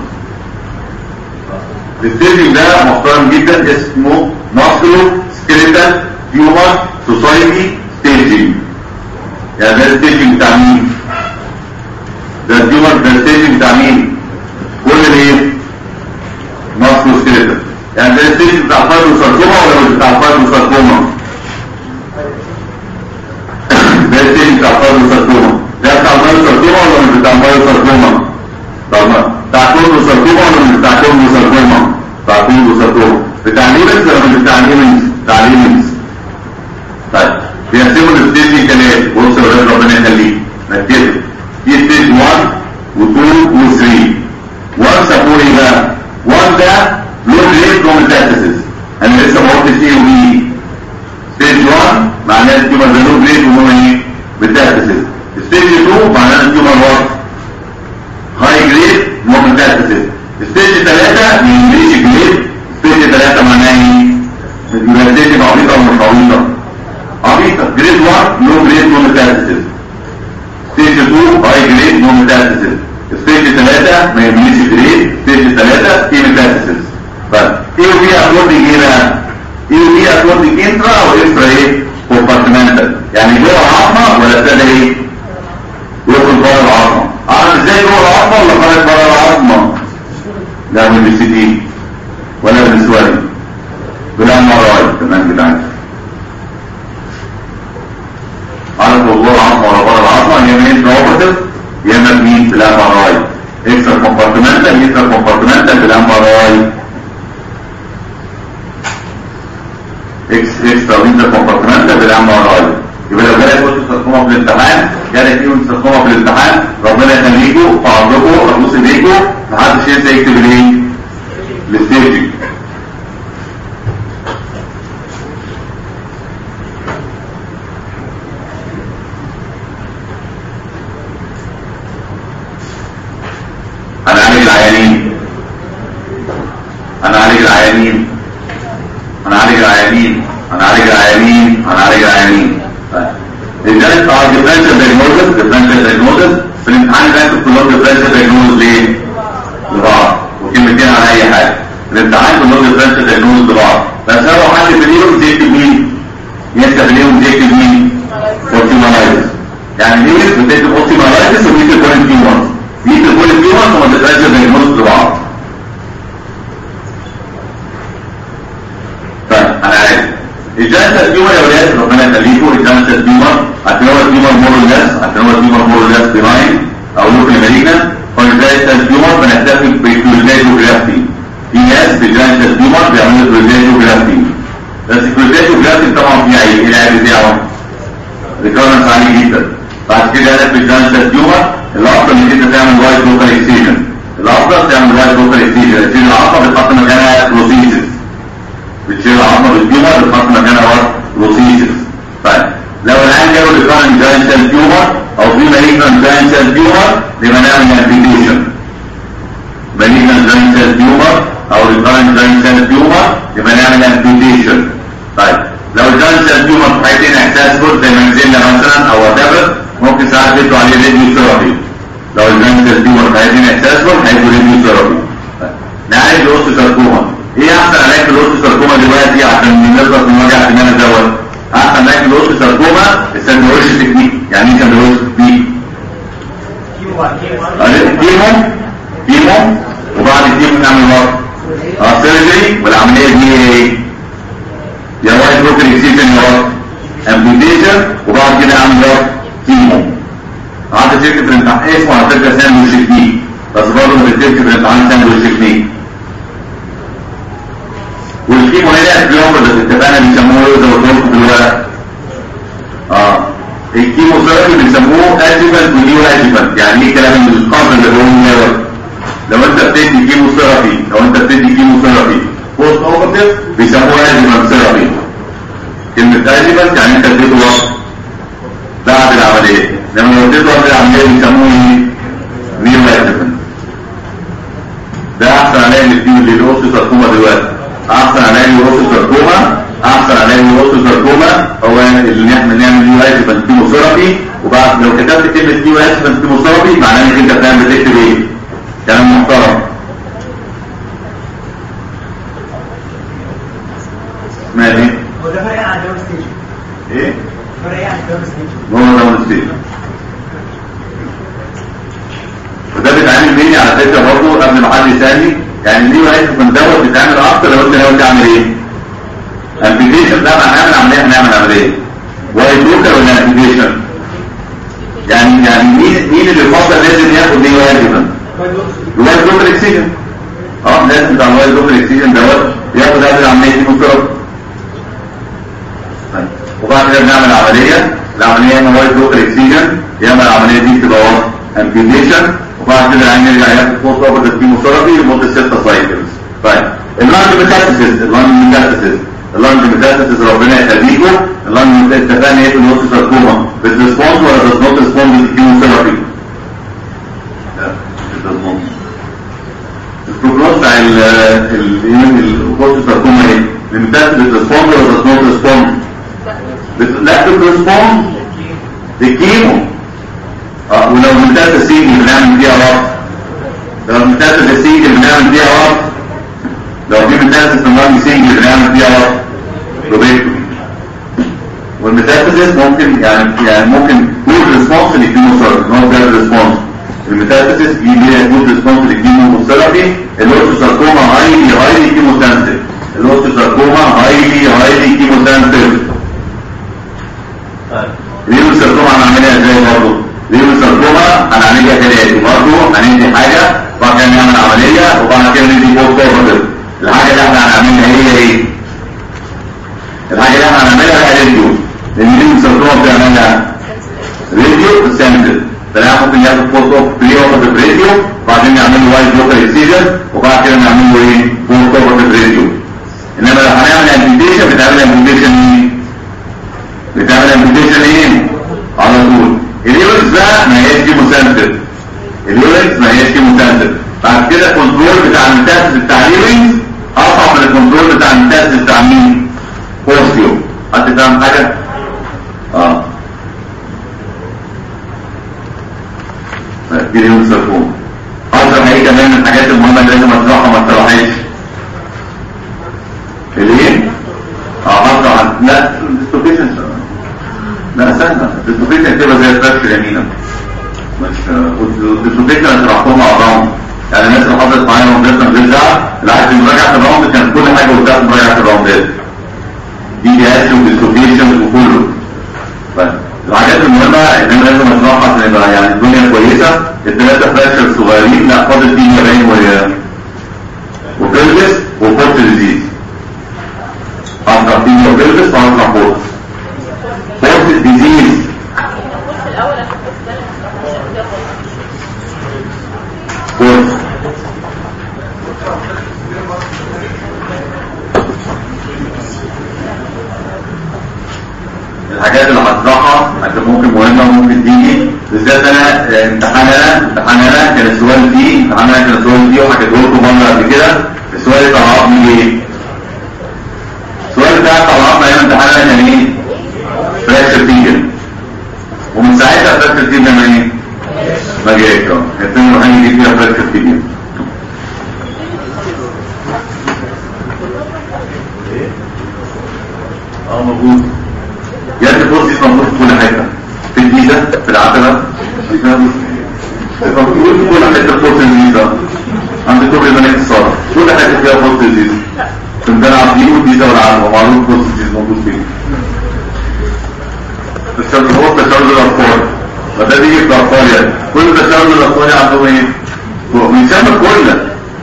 الستيجنج ده محترم جدا اسمه ماسكولو سكيليتال تيومر سوسايتي ستيجنج يعني ده الستيجنج بتاع مين؟ ده التيومر ده الستيجنج بتاع مين؟ كل ايه؟ ماسكولو سكيليتال يعني ده الستيجنج بتاع الفايبروساركوما ولا مش بتاع الفايبروساركوما؟ ده الستيجنج بتاع الفايبروساركوما ده بتاع الفايبروساركوما ولا مش بتاع الفايبروساركوما؟ طب بتاع كله ساركوما ولا مش بتاع كله ساركوما؟ بتاع كله ساركوما بتاع ليمنز ولا مش بتاع ليمنز؟ بتاع ليمنز طيب بيقسموا الستيج كالاتي بص يا ولاد ربنا يخليك ركزوا في ستيج 1 و2 و3 1 سموه ايه بقى؟ 1 ده لو جريد كوميتاسيس انا لسه ما قلتش ايه وبي ستيج 1 معناه التيومر ده لو جريد وهو ايه؟ ميتاسيس ستيج 2 معناه التيومر وات هاي جريد نو ميتاسيس ستيج 3 من انجليزي جريد ستيج 3 معناه ايه؟ يبقى ستيج عبيطه ولا مش عبيطه؟ عبيطه جريد 1 نو جريد نو ميتاسيس ستيج 2 هاي جريد نو ميتاسيس ستيج 3 ما يبنيش جريد ستيج 3 في ميتاسيس طيب ايه وبي اكوردنج ايه بقى؟ ايه وبي اكوردنج انترا او اكسترا ايه؟ كومبارتمنتال يعني جوه العظمه ولا ابتدى ايه؟ يدخل بره العظمه اعرف ازاي جوه العظمه ولا خارج بره العظمه؟ لا بالسي تي ولا بالسواري بلا مراي تمام كده عندي عارف والله العظمه ولا بره العظمه يا اما انتراوبرتيف يا اما بمين بلا مراي اكسترا كومبارتمنتال اكسترا كومبارتمنتال بلا مراي اكس اكسترا وينتر كومبارتمنتال بلا مراي يبقى لو جالك قلت تستخدمها في الامتحان جالك ايه تستخدمها في الامتحان ربنا يخليكم في عرضكم ابوس ايديكم محدش ينسى يكتب الايه؟ الستيجنج هنعالج العيانين هنعالج العيانين هنعالج العيانين هنعالج العيانين هنعالج العيانين ازاي اه ديفرنشال دايجنوزس ديفرنشال دايجنوزس في الامتحان ده كلهم ديفرنشال دايجنوزس ليه؟ لبعض وكلمتين على اي حاجه الامتحان كلهم ديفرنشال دايجنوزس لبعض بس هو حد في اليوم زيكتب مين؟ يكتب اليوم زيكتب مين؟ اوبتيمالايزس يعني ليه بتكتب اوبتيمالايزس وبيكتب بوينت تيومرز بيكتب بوينت تيومرز وما ديفرنشال دايجنوزس لبعض طيب انا عارف الجانسة التيومر يا ولاد ربنا يخليكم الجانسة التيومر عشان هو التيومر مور الناس عشان هو التيومر مور الناس بناين او لوكال مالينا فالجانسة التيومر بنحتفل بالكلوزاتوجرافتي في ناس في الجانسة التيومر بيعملوا كلوزاتوجرافتي بس الكلوزاتوجرافتي طبعا في عيب ايه العيب بتاعه؟ ريكورنس عالي جدا بعد كده قالك في الجانسة التيومر الافضل انك انت تعمل وايت لوكال اكسيجن الافضل تعمل وايت لوكال اكسيجن تشيل العصب بتحط مكانها كلوزيسيس بتشيل العظمه بالتيومر بتحط مكانها وقت بروسيسس طيب لو العين جاله ريكارنت جاين سيل تيومر او في مالجنت جاين سيل تيومر يبقى نعمل امبيتيشن مالجنت جاين سيل تيومر او ريكارنت جاين سيل تيومر يبقى نعمل امبيتيشن طيب لو الجاين سيل تيومر في حالتين احساس زي ما نزلنا مثلا او وات ممكن ساعات يدوا عليه راديو ثيرابي لو الجاين سيل تيومر في حالتين احساس هيدوا راديو ثيرابي نعالج الاوستو ساركوما ايه احسن علاج في الاوستو ساركوما دلوقتي عشان نخلص من وجع الدماغ دوت احسن علاج في الاوستو ساركوما الساندويتش تكنيك يعني ايه ساندويتش تكنيك كيمو بعد كيمو كيمو كيمو وبعد الكيمو نعمل وقت اه سيرجري والعمليه دي ايه يا وايت بروكن اكسيجن يا وقت امبيتيشن وبعد كده اعمل وقت كيمو قعدت شركه الامتحان اسمه على فكره ساندويتش تكنيك بس برضه ما بتكتبش في الامتحان ساندويتش تكنيك والكيمو هنا اليوم اللي اتفقنا بيسموه ايه زي ما قلت لكم في الورق اه الكيمو ثيرابي بيسموه ادجفنت ونيو ادجفنت يعني ايه كلام القاصر اللي هو النور لو انت بتدي كيمو ثيرابي لو انت بتدي كيمو ثيرابي بوست اوبرتيف بيسموه ادجفنت ثيرابي كلمه ادجفنت يعني انت اديته وقت بعد العمليه لما لو اديته وقت العمليه بيسموه ايه نيو ادجفنت ده احسن علاج للاوستو ساركوما دلوقتي احسن علاج لوروس ساركوما احسن علاج لوروس ساركوما هو اللي احنا نعمل نيو ادجفنت كيموثيرابي وبعد لو كتبت كلمه نيو ادجفنت كيموثيرابي معناه انك انت فاهم بتكتب ايه كلام محترم اسمها ايه؟ هو ده فرق عن داون ستيج ايه؟ فرق ايه عن داون ستيج نور داون ستيج وده بيتعمل مني على فكره برضه قبل ما حد يسالني يعني النيو ادجفنت دوت بيتعمل اكتر لو انت ناوي تعمل ايه؟ امبيتيشن لا ما هنعمل عمليه هنعمل عمليه وايت لوكر ولا امبيتيشن يعني يعني مين مين اللي يفضل لازم ياخد نيو ادجفنت؟ الوايت لوكر اكسجن اه لازم بتاع الوايت لوكر اكسجن دوت ياخد قبل العمليه دي مفترض طيب. وبعد كده بنعمل عمليه العمليه اما وايت لوكر اكسجن يا اما العمليه دي تبقى وقت امبيتيشن وبعد كده العين يرجع ياخد فوق اوفر الكيموثيرابي لمده 6 سايكلز طيب اللانج ميتاستاسيس اللانج ميتاستاسيس اللانج ميتاستاسيس ربنا يخليكم اللانج اتفقنا ايه في النص ساركوما بتريسبوند ولا does not respond للكيموثيرابي؟ لا it does not. البروجنوز بتاع النص ساركوما ايه؟ الميتاستاسيس بتريسبوند ولا does not respond؟ بت- لا بتريسبوند للكيمو اه ولو ميتاستاسيس اللي بنعمل فيها وقت لو ميتاستاسيس اللي بنعمل فيها وقت لو في ميتاستاسيس في اللنج سنجل بنعمل فيها وقت لوبيكتومي والميتاستاسيس ممكن يعني يعني ممكن جود ريسبونس للكيموثيرابي نوت باد ريسبونس الميتاستاسيس يجي ليها جود ريسبونس للكيموثيرابي الاوستوساركوما هايلي هايلي كيموسنسيف الاوستوساركوما هايلي هايلي كيموسنسيف ليه السرطومة هنعملها ازاي برضه؟ ليه السرطومة هنعملها كالاتي برضه هندي حاجة وبعد كده نعمل عملية وبعد كده ندي بوست اوبرتيف الحاجة اللي احنا هنعملها هي ايه؟ الحاجة اللي احنا هنعملها هي راديو لان ليه السرطومة بتعملها راديو سنتر فلا ممكن ياخد بوست اوف بري اوبرتيف راديو وبعدين نعمل له وايد لوكال اكسيجن وبعد كده نعمل له ايه؟ بوست اوبرتيف راديو انما لو هنعمل امبيتيشن بتعمل امبيتيشن ايه؟ بتعمل امبيتيشن ايه على طول اليورنز بقى ما هياش كيموسنتر اليورنز ما هياش كيموسنتر بعد كده الكنترول بتاع الميتاسيس بتاع اليورنز اصعب من الكنترول بتاع الميتاسيس بتاع مين بوستيو حد فاهم حاجه اه دي اليورنز سيركوم اكتر حاجه كمان من الحاجات المهمه اللي لازم اشرحها ما اشرحهاش الايه اه اكتر لا الديستوبيشن لا استنى الديستوبيشن تبقى زي الفرش اليمينة مش الديستوبيشن اشرحتهم مع بعض يعني الناس اللي حضرت معايا راوندات من غير زعل العكس مراجعة الراوند كان كل حاجة قلتها في مراجعة الراوندات دي دي اس وديستوبيشن وكله بس الحاجات المهمة ان انا لازم اشرحها عشان يبقى يعني الدنيا كويسة الثلاثة فراكشر صغيرين لا فاضل فيه يابان و وبيلبس وبورت ديزيز أنتربينيا وبيلبس وأنتربورت بورت ديزيز بورت الحاجات اللي هشرحها عشان ممكن مهمة وممكن تيجي بالذات انا امتحان انا امتحان انا كان السؤال فيه امتحان انا كان السؤال فيه وحكيته لكم مرة قبل كده السؤال اللي طلعني ايه؟ السؤال بتاع طلعنا ايام امتحان انا كان ايه؟ فراكشر فيجن ومن ساعتها فراكشر فيجن ما ايه؟ ما جاش اه كانت الوحيدة دي فيها فراكشر فيجن اه موجود يا ابني بص دي موجود في كل حته في الجيزه في العتبه موجود في كل حته بوست الجيزه عند كوبري ملك الصالح كل حته فيها بوست الجيزه في ميدان عابدين والجيزه والعتبه معروف بوست الجيزه موجود فين الشرط هو تشرد الاطفال فده بيجي في الاطفال يعني كل تشرد الاطفال عندهم ايه؟ بيسمى كل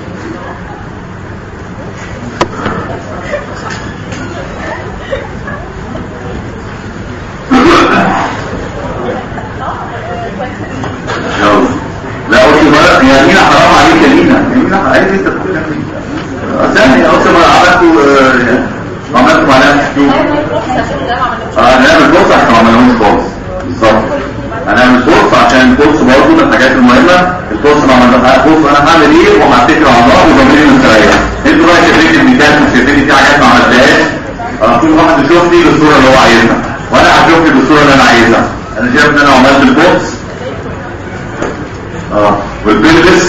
يلا لا قلت بقى يا مينا حرام عليك يا مينا يا مينا حرام عليك انت بتقول يا مينا ثانية قلت بقى عملتوا آه، عملتوا عليها شو اه هنعمل كورس عشان ما عملناهوش خالص بالظبط هنعمل كورس عشان الكورس برضه من الحاجات المهمة الكورس ما عملناش كورس انا هعمل ايه وهتكل على الله وضميري مستريح انتوا بقى شايفين المثال مش شايفين في حاجات ما عملتهاش اه كل واحد يشوفني بالصورة اللي هو عايزها وانا هشوفني بالصورة اللي انا عايزها انا شايف ان انا عملت الكورس اه والبلبس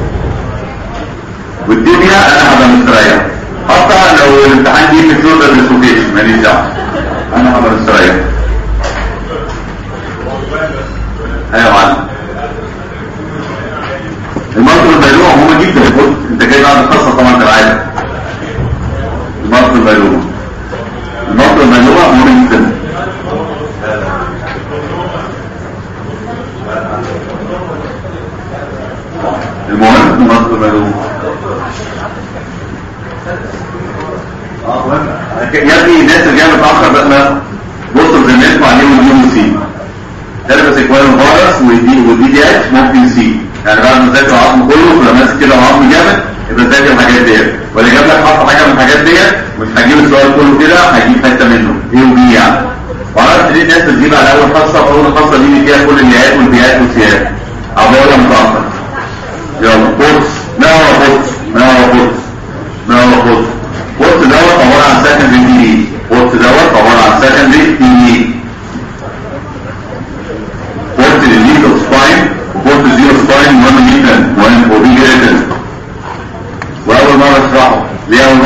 والدنيا انا هبقى مستريح حتى لو الامتحان دي في شورت ديسلوكيشن ماليش دعوه انا هبقى مستريح ايوه يا معلم المنطق البيلومه مهمه جدا بص انت جاي بعد القصه طبعا انت عارف المنطق البيلومه المنطق البيلومه مهم جدا المهم المنطق البيلومه اه مهم يا ابني الناس اللي جايه متاخر بقى بصوا زي ما يسمع عليهم اليوم سي تلبس اكوان فيروس ودي ودي دي اتش ممكن سي يعني بعد ما تذاكر العظم كله ولما ماسك كده عظم جامد يبقى ذاكر الحاجات ديت ولا جاب لك حط حاجه من الحاجات ديت مش هجيب السؤال كله كده هجيب حته منه ايه وبي يعني وعرفت ليه الناس بتجيب على اول خاصه اول خاصه دي فيها كل الياءات والبيات والسيات عباره متاخر يلا بص ما هو بص ما هو بص ما هو بص بص دوت عباره عن سكندري دي بص دوت عباره عن سكندري دي بورت الليد اوف سباين وبورت الزيرو سباين مهم جدا مهم وبي جدا واول مره اشرحه ليه اول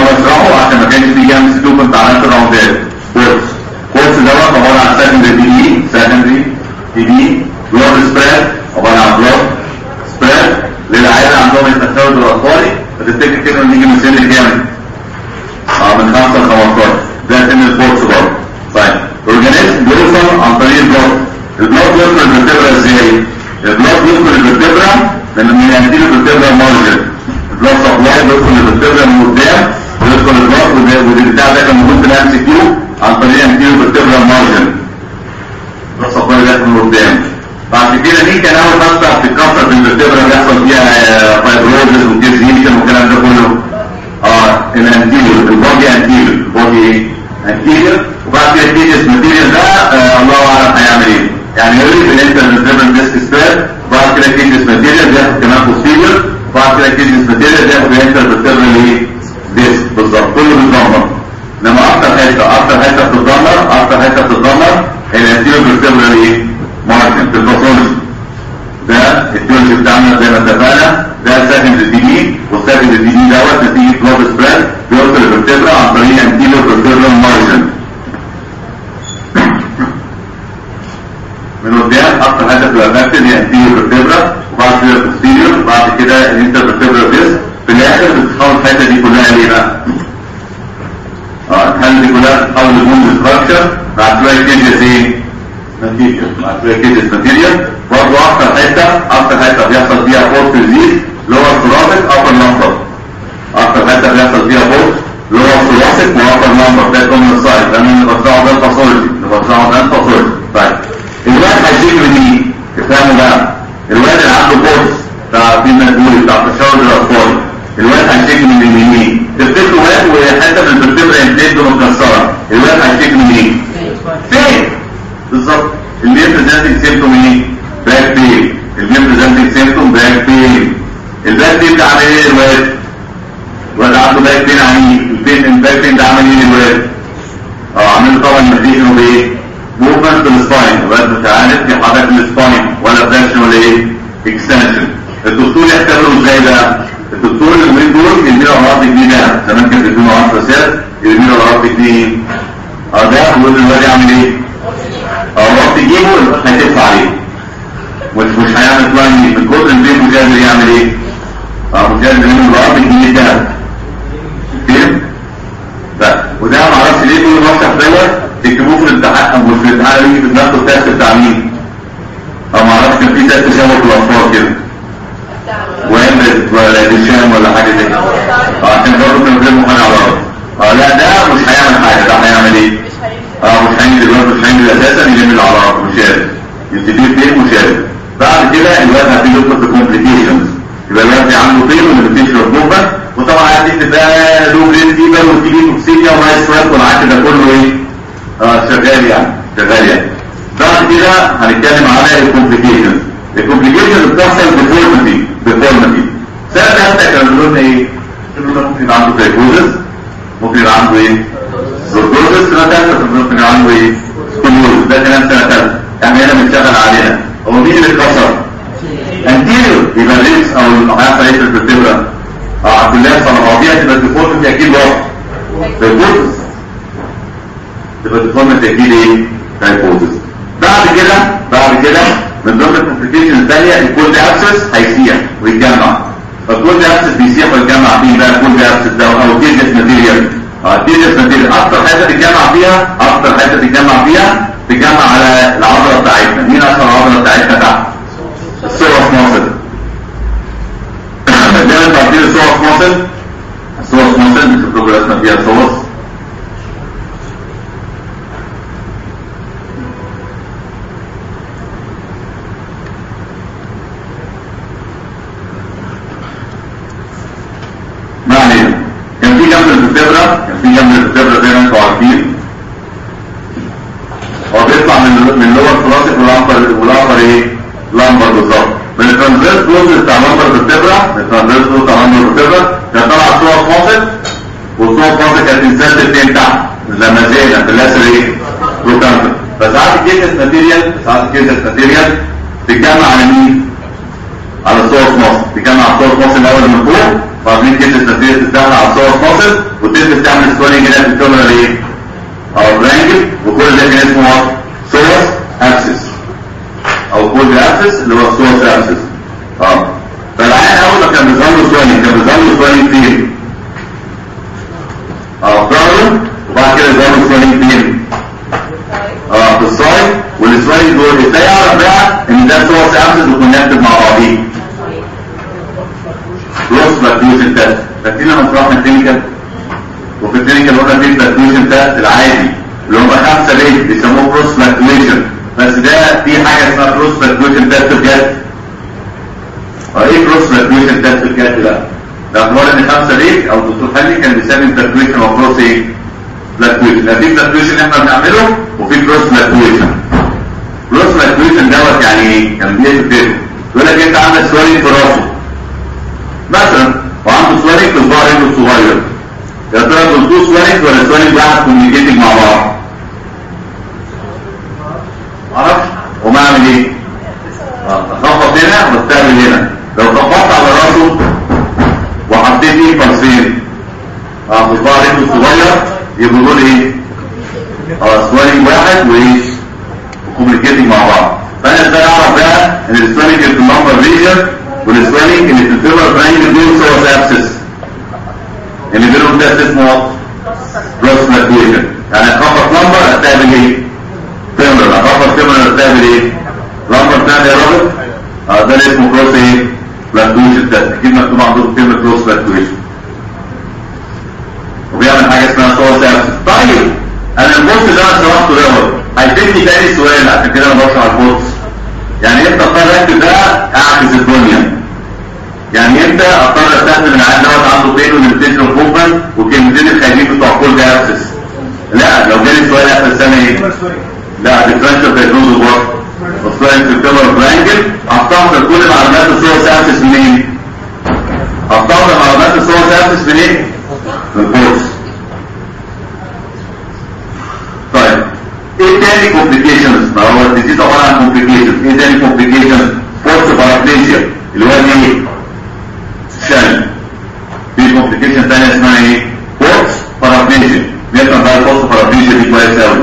تي بي بلاد سبريد عباره عن بلاد سبريد للعيال عندهم التساؤل الاطفالي فتفتكر كده نيجي من سن كام؟ اه من 5 ل 15 ده سن الفورس برضه طيب الاورجانيزم بيوصل عن طريق البلاد البلاد بيوصل للفرتبرا ازاي؟ البلاد بيوصل للفرتبرا من من ينتهي الفرتبرا مارجن البلاد سبلاي بيوصل للفرتبرا من قدام ويدخل البلاد والبتاع ده كان موجود في الام سي كيو عن طريق ينتهي الفرتبرا مارجن البلاد سبلاي ده من قدام بعد كده دي كان اول مقطع بتتكسر في الفرتبرا بيحصل فيها فايبروزز وديزيشن والكلام ده كله اه الانتيريور البودي انتيريور البودي ايه؟ انتيريور وبعد كده التيجس ماتيريال ده آه الله اعلم هيعمل ايه يعني يقول لي في الانترنت ديسك سبير وبعد كده التيجس ماتيريال بياخد كمان بوستيريور وبعد كده التيجس ماتيريال بياخد الانترنت ايه؟ ديسك بالظبط كله بيتدمر انما اكتر حته اكتر حته بتتدمر اكتر حته بتتدمر هي الانتيريور فيرتبرال ايه؟ مارجن في الباثولوجي ده التيولوجي بتاعنا زي ما اتفقنا ده ساكن الدي بي وساكن الدي بي دوت نتيجه بلاد سبريد بيوصل الفرتبرا عن طريق انتيريور فيرتبرال مارجن من قدام اكتر حاجه بتبقى افكتد هي انتيريور فيرتبرا وبعد كده بوستيريور وبعد كده الانتر فيرتبرال ديسك في الاخر بتتحول الحته دي كلها ليه بقى؟ اه الحته دي كلها بتتحول لبون ستراكشر بعد شويه تنجز ايه؟ ماتيريال بعد شويه كده ماتيريال برضه اكتر حته اكتر حته بيحصل فيها فورس ديزيز لور ثوراسيك ابر لمبر اكتر حته بيحصل فيها فورس لور ثوراسيك وابر لمبر ده كومن سايد ده من بتاعه ده الباثولوجي بتاعه ده الباثولوجي طيب الواد هيشيك من ايه؟ افهموا بقى الواد اللي عنده فورس بتاع في المدبولي بتاع تشارج الاطفال الواد هيشيك من اليمين تفتكروا واد وحته من الفرتبرا امتداد متكسره الواد هيشيك من ايه؟ فين؟ بالظبط اللي بريزنتنج سيمتوم ايه؟ باك بين اللي بريزنتنج سيمتوم باك بين الباك بين ده عامل ايه الواد؟ الواد عنده باك بين عنيف البين الباك بين ده عامل ايه الواد؟ اه عامل طبعا مدينه بايه؟ موفمنت السباين الواد مش عارف يحرك السباين ولا فلاكشن ولا ايه؟ اكستنشن الدكتور يعتبره ازاي بقى؟ الدكتور اليومين دول يديله امراض جديده زمان كان بيديله 10 سنت يديله امراض جديده اه ده يقول الواد يعمل ايه؟ اه تجيبه هتدفع عليه مش مش هيعمل بلان من كتر البيت مش قادر يعمل ايه؟ اه مش قادر يعمل الارض الجديد ده فين؟ لا وده ما اعرفش ليه كل ما افتح دوت تكتبوه في الامتحان مش في الامتحان يجي في دماغه التست بتاع مين؟ او ما اعرفش كان في تست شبه في الاطفال كده وامرت ولا دشام ولا حاجه زي كده اه عشان برضه كانوا بيرموا حاجه على الارض اه لا ده مش هيعمل حاجه ده هيعمل ايه؟ اه مش هينزل الواد مش هينزل اساسا يلم العراق مش قادر يبتدي فين مش قادر بعد كده الواد هتيجي يدخل في كومبليكيشنز يبقى الواد عنده طين وما بتشرب موفمنت وطبعا عندي تبقى لو جرين فيبر وتيجي توكسيميا ومايس سوات والعك ده كله ايه؟ اه شغال يعني شغال يعني بعد كده هنتكلم على الكومبليكيشنز الكومبليكيشنز بتحصل ديفورمتي ديفورمتي سنة ثالثة كانوا بيقولوا لنا ايه؟ قالوا لنا ممكن يبقى عنده سايكوزس ممكن يبقى عنده ايه؟ زرجوزس سنة ثالثة ممكن يبقى عنده ايه؟ سكولوز ده كلام سنة ثالثة يعني هنا بنشتغل عليها هو مين اللي اتكسر؟ انتيريور يبقى الليبس او الحياة ايه في الفرتبرا اه كلها صنعاتية تبقى ديفورمتي اكيد واحد سايكوزس تبقى ديفورمتي اكيد ايه؟ سايكوزس بعد كده بعد كده من ضمن الكومبليكيشن الثانيه الكولد ابسس هيسيح ويتجمع فالكولد ابسس بيسيح ويتجمع فيه بقى الكولد ابسس ده او تيجس ماتيريال اه تيجس ماتيريال اكتر حاجه تتجمع فيها اكتر حاجه تتجمع فيها تتجمع على العضله بتاعتنا مين اشهر عضله بتاعتنا تحت السورس ماسل ده انت عارفين السورس ماسل السورس ماسل مش البروجرام فيها السورس ما علينا كان في جنب الفرتبرا كان في جنب الفرتبرا زي ما انتم عارفين هو بيطلع من من لور كلاسيك والامبر والامبر ايه؟ لامبر بالظبط من الترانزيت كلوز بتاع لامبر الفرتبرا من الترانزيت كلوز بتاع لامبر الفرتبرا كان طالع صور فاصل والصور فاصل كانت انسان فين تحت لما زينا في اللاسر ايه؟ روتانتر فساعات الكيسس ماتيريال ساعات الكيسس ماتيريال تتجمع على مين؟ على الصور مصر تجمع الصور مصر الاول من فوق وبعدين كده تبتدي تستعمل على الصور مصر وتبتدي تعمل سوالي كده في الكاميرا ايه؟ او الرانجل وكل ده كان اسمه صور اكسس ابسس اللي هو السورس ابسس اه فالعيان اول ما كان بيظهر له سوالين كان بيظهر له سوالين فين؟ اه ظهره وبعد كده يظهر له سوالين فين؟ اه في الصايد والسوالين دول ازاي اعرف بقى ان ده سورس ابسس وكونكتد مع بعضيه؟ كروس فلاكتويشن تيست فاكرين لما شرحنا الكلينيكال وفي الكلينيكال قلنا في فلاكتويشن تيست العادي اللي هم خمسه ليه بيسموه كروس فلاكتويشن بس ده في حاجه اسمها كروس فلاكتويشن تيست بجد اه ايه كروس فلاكتويشن تيست بجد بقى ده اخبار ان خمسه ليه او الدكتور حلي كان بيسمي فلاكتويشن او كروس ايه فلاكتويشن لا في فلاكتويشن احنا بنعمله وفي كروس فلاكتويشن كروس فلاكتويشن دوت يعني ايه كان بيقول كده يقول لك انت عندك سؤالين في راسه مثلا وعنده سوالك في صباع رجله الصغير يا ترى دول تو سوالك ولا سوالك واحد كوميونيكيتنج مع بعض؟ معرفش وما اعمل ايه؟ اه اخبط هنا واستقبل هنا لو خبطت على راسه وحطيت ايه فرسين اه في صباع رجله الصغير يبقوا دول ايه؟ اه سوالك واحد وايه؟ وكوميونيكيتنج مع بعض فانا ازاي اعرف بقى ان السوالك اللي في اللمبر ريجن والسوالينج اللي في الفيبر براين دول سوا سابسس اللي بينهم ده اسمه كروس فلاكويشن يعني اخبط لمبر استقبل ايه؟ فيمر اخبط فيمر استقبل ايه؟ لمبر ثاني يا راجل اه ده اللي اسمه كروس ايه؟ فلاكويشن تيست اكيد مكتوب عندكم كلمه كروس فلاكويشن وبيعمل حاجه اسمها سوا سابسس طيب انا البوست اللي انا شرحته دوت هيفيدني تاني سؤال عشان كده انا بشرح البوست يعني امتى اضطر اكتب ده اعكس الدنيا يعني امتى اضطر استخدم العيان دوت عنده بين وليميتيشن موفمنت والكلمتين الخارجيين بتوع كل ده ابسس لا لو جالي سؤال اخر السنه ايه لا ديفرنشال دايجنوز وات وصلت في الكاميرا برانجل هستحضر كل معلومات الصور سابسس منين هستحضر معلومات الصور سابسس منين من الكورس طيب ايه تاني كومبليكيشنز ما هو الديزيز عباره عن كومبليكيشنز ايه تاني كومبليكيشنز فورس بارابليزيا اللي هو ايه شل في كومبليكيشن ثانيه اسمها ايه فورس بارابليزيا نفهم بقى الفورس بارابليزيا دي كويس قوي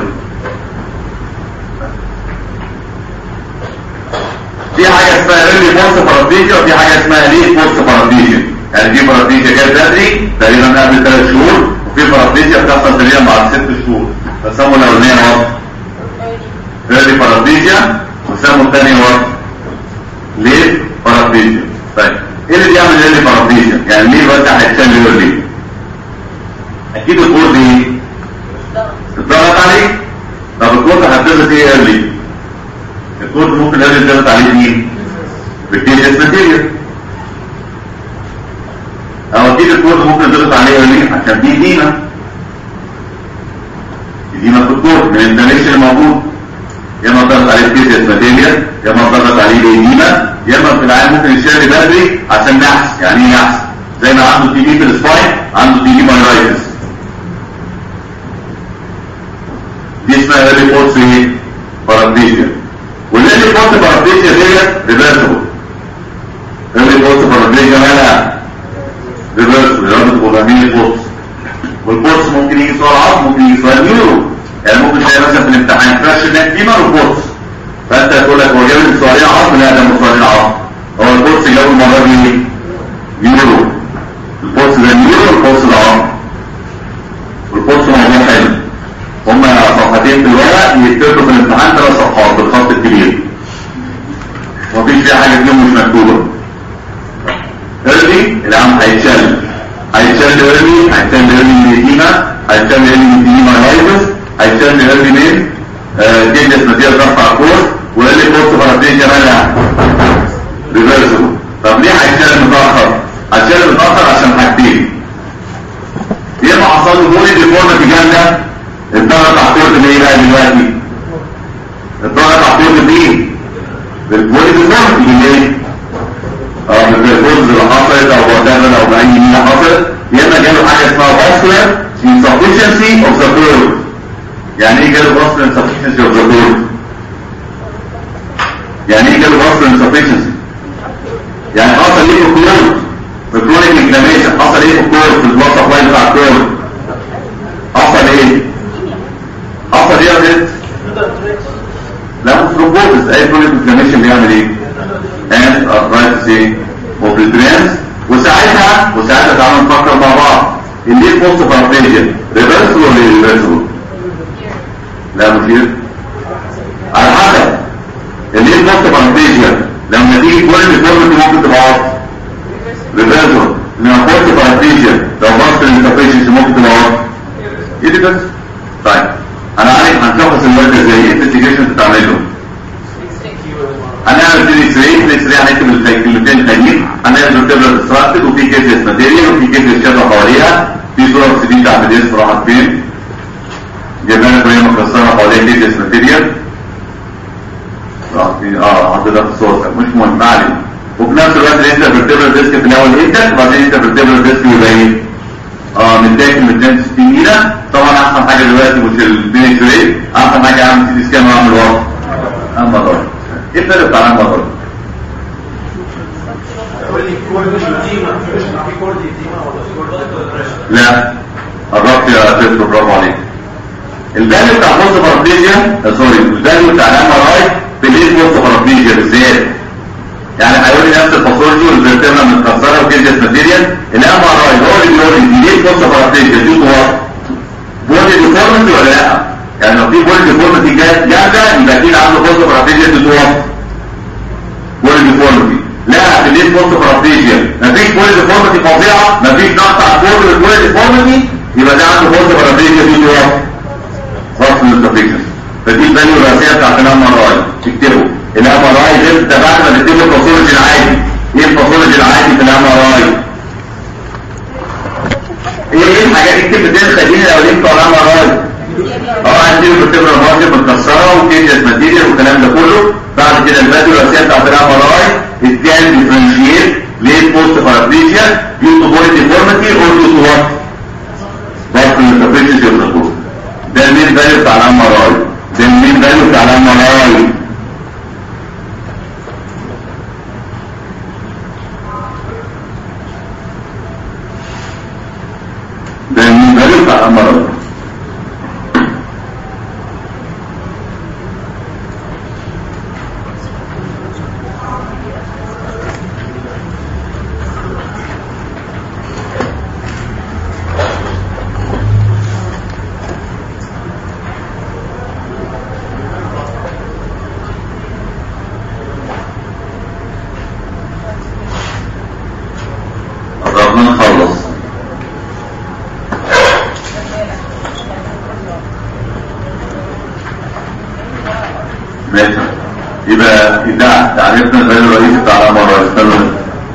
في حاجه اسمها ريلي فورس بارابليزيا وفي حاجه اسمها ليه فورس بارابليزيا يعني في بارابليزيا جت بدري تقريبا قبل ثلاث شهور وفي بارابليزيا بتحصل تقريبا بعد ست شهور فسموا الاولانيه وقت ريلي بارابليزيا وسموا الثانيه وقت ليه بارابليزيا طيب ايه اللي بيعمل ريلي بارابليزيا يعني ليه الوقت هيتشال ريلي اكيد الكود ايه اتضغط عليه طب الكود هتضغط ايه ايرلي الكود ممكن ايرلي تضغط عليه مين بالكيس ماتيريال او اكيد الكود ممكن تضغط عليه ايرلي عشان دي دينا دينا في الكود من الانترنيشن الموجود يا اما ضغط عليه كيس ماتيريال يا اما ضغط عليه دينا يا اما في العيان ممكن يشتري بدري عشان نحس يعني ايه نحس زي ما عنده تي بي في السباين عنده تي بي مايرايتس دي اسمها ريلي فورس ايه بارابليزيا والريلي فورس بارابليزيا ديت ريفرسبل ريلي فورس بارابليزيا مالها ريفرسبل يا رب تبقوا فاهمين الفورس والفورس ممكن يجي سؤال عظم ممكن يجي سؤال نيورو يعني ممكن تلاقي مثلا في الامتحان فلاش ناك فيمر وفورس فانت تقول لك هو جاب لي سؤالين عظم لا ده مش سؤالين عظم هو الفورس جاب المره دي ايه؟ نيورو الفورس ده نيورو والفورس ده عظم والفورس موضوع حلو هما صفحتين في الورق يكتبوا في الامتحان ثلاث صفحات بالخط الكبير مفيش فيها حاجه فيهم مش مكتوبه ايرلي العام هيتشال هيتشال ايرلي هيتشال ايرلي من الديما هيتشال ايرلي من الديما لايفس هيتشال ايرلي من جيجس نتيجه رفع كورس وايرلي كورس بارابليجيا مالها ريفرسبل طب ليه هيتشال متاخر؟ هيتشال متاخر عشان حاجتين يا اما حصل له بولي ديفورمتي جامده الضغط على الكورد بايه بقى دلوقتي الضغط على الكورد بايه بالبولي ديفورمتي بايه اه بالفورز اللي حصلت او whatever او باي ميزه حصلت يا اما جاله حاجه اسمها vascular insufficiency of the cord يعني ايه جاله vascular insufficiency of the cord يعني ايه جاله vascular insufficiency يعني حصل ايه في الكورد في كرونيك انفلاميشن حصل ايه في الكورد في الوسط لاين بتاع الكورد حصل ايه حصل ايه يا بنت لا مش روبوتس اي كرونيك انفلاميشن بيعمل ايه and arthritis ايه of the brains وساعتها وساعتها تعالوا نفكر مع بعض اللي بوست بارابليجيا ريفرسبل ولا ريفرسبل لا مشير على حسب اللي بوست بارابليجيا لما تيجي كل ديفورميتي ممكن تبقى عاطف ريفرسبل لما بوست بارابليجيا لو بصت الانتربريشن ممكن تبقى عاطف ايه دي بس طيب انا عارف هنشخص الورد ازاي ايه الانفستيجيشن بتعمله هنعمل دي اكس راي الاكس راي هنكتب الكلمتين التانيين هنعمل التبلة ديستراكتد وفي كيس ماتيريال وفي كيس شبه حواليها في صورة سي دي بتاعت الديسك راحت فين جبنا كلية مكسرة حواليها كيس ماتيريال راحت فين اه عندنا في الصورة مش مهم ما علينا وفي نفس الوقت انت بالتبلة ديسك في الاول انت وبعدين انت بالتبلة ديسك يبقى ايه اه متاكل من 62 مينا طبعا احسن حاجه دلوقتي مش البي اكس راي احسن حاجه اعمل سي دي سكان واعمل وقت اما ضرب ايه الفرق بتاع اما ضرب يقول لي كورد ايديما مش في كورد ايديما ولا كورد بريشر لا قربت يا تيترو برافو عليك الفاليو بتاع بوست بارابليجيا آه، سوري الفاليو بتاع الام ار اي في ليه بوست بارابليجيا بالذات يعني هيقول لي نفس الباثولوجي والفيرتيبرا متكسره وكيديس ماتيريال الام ار اي هو اللي بيقول لي دي ليه بوست بارابليجيا دي هو بودي ديفورمتي ولا لا يعني لو في بودي ديفورمتي جامده يبقى اكيد عنده بوست بارابليجيا دي هو بولي ديفورمتي لا في الليل بوست بارابليجيا مفيش بولي ديفورمتي فظيعه مفيش ضغط على البولي والبولي ديفورمتي يبقى ده عنده بوست بارابليجيا دي هو فصل الانترفيكشن فدي الفاليو الرئيسيه بتاعت الام ار اي تكتبه الام ار اي غير ده بعد ما تكتبه الباثولوجي العادي ايه الباثولوجي العادي في الام ار اي ايه ايه الحاجات اكتب الاثنين خليني الاولين بتوع الام ار اي اه عندي الفرتبرا ماركت متكسره وكيديس ماتيريال والكلام ده كله بعد كده الفاليو الرئيسيه بتاعت الام ار اي ازاي ديفرنشيت ليه بوست بارابليجيا due to body deformity or due to what بارت الانتربريشن يبقى ده المين فاليو بتاع الام ار اي ده المين فاليو بتاع الام ار اي ده المين فاليو بتاع الام ار اي قربنا نخلص ماشي يبقى ده تعرفنا الفعل الرئيسي بتاع الامر استنى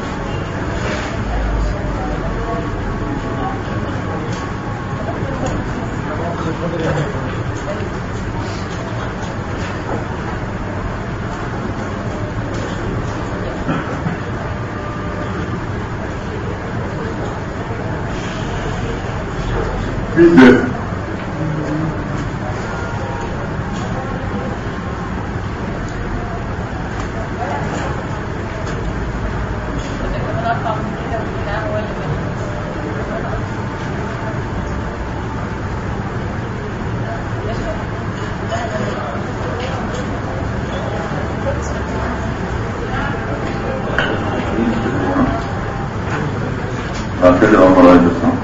ده بعد كده الامر الرئيسي صح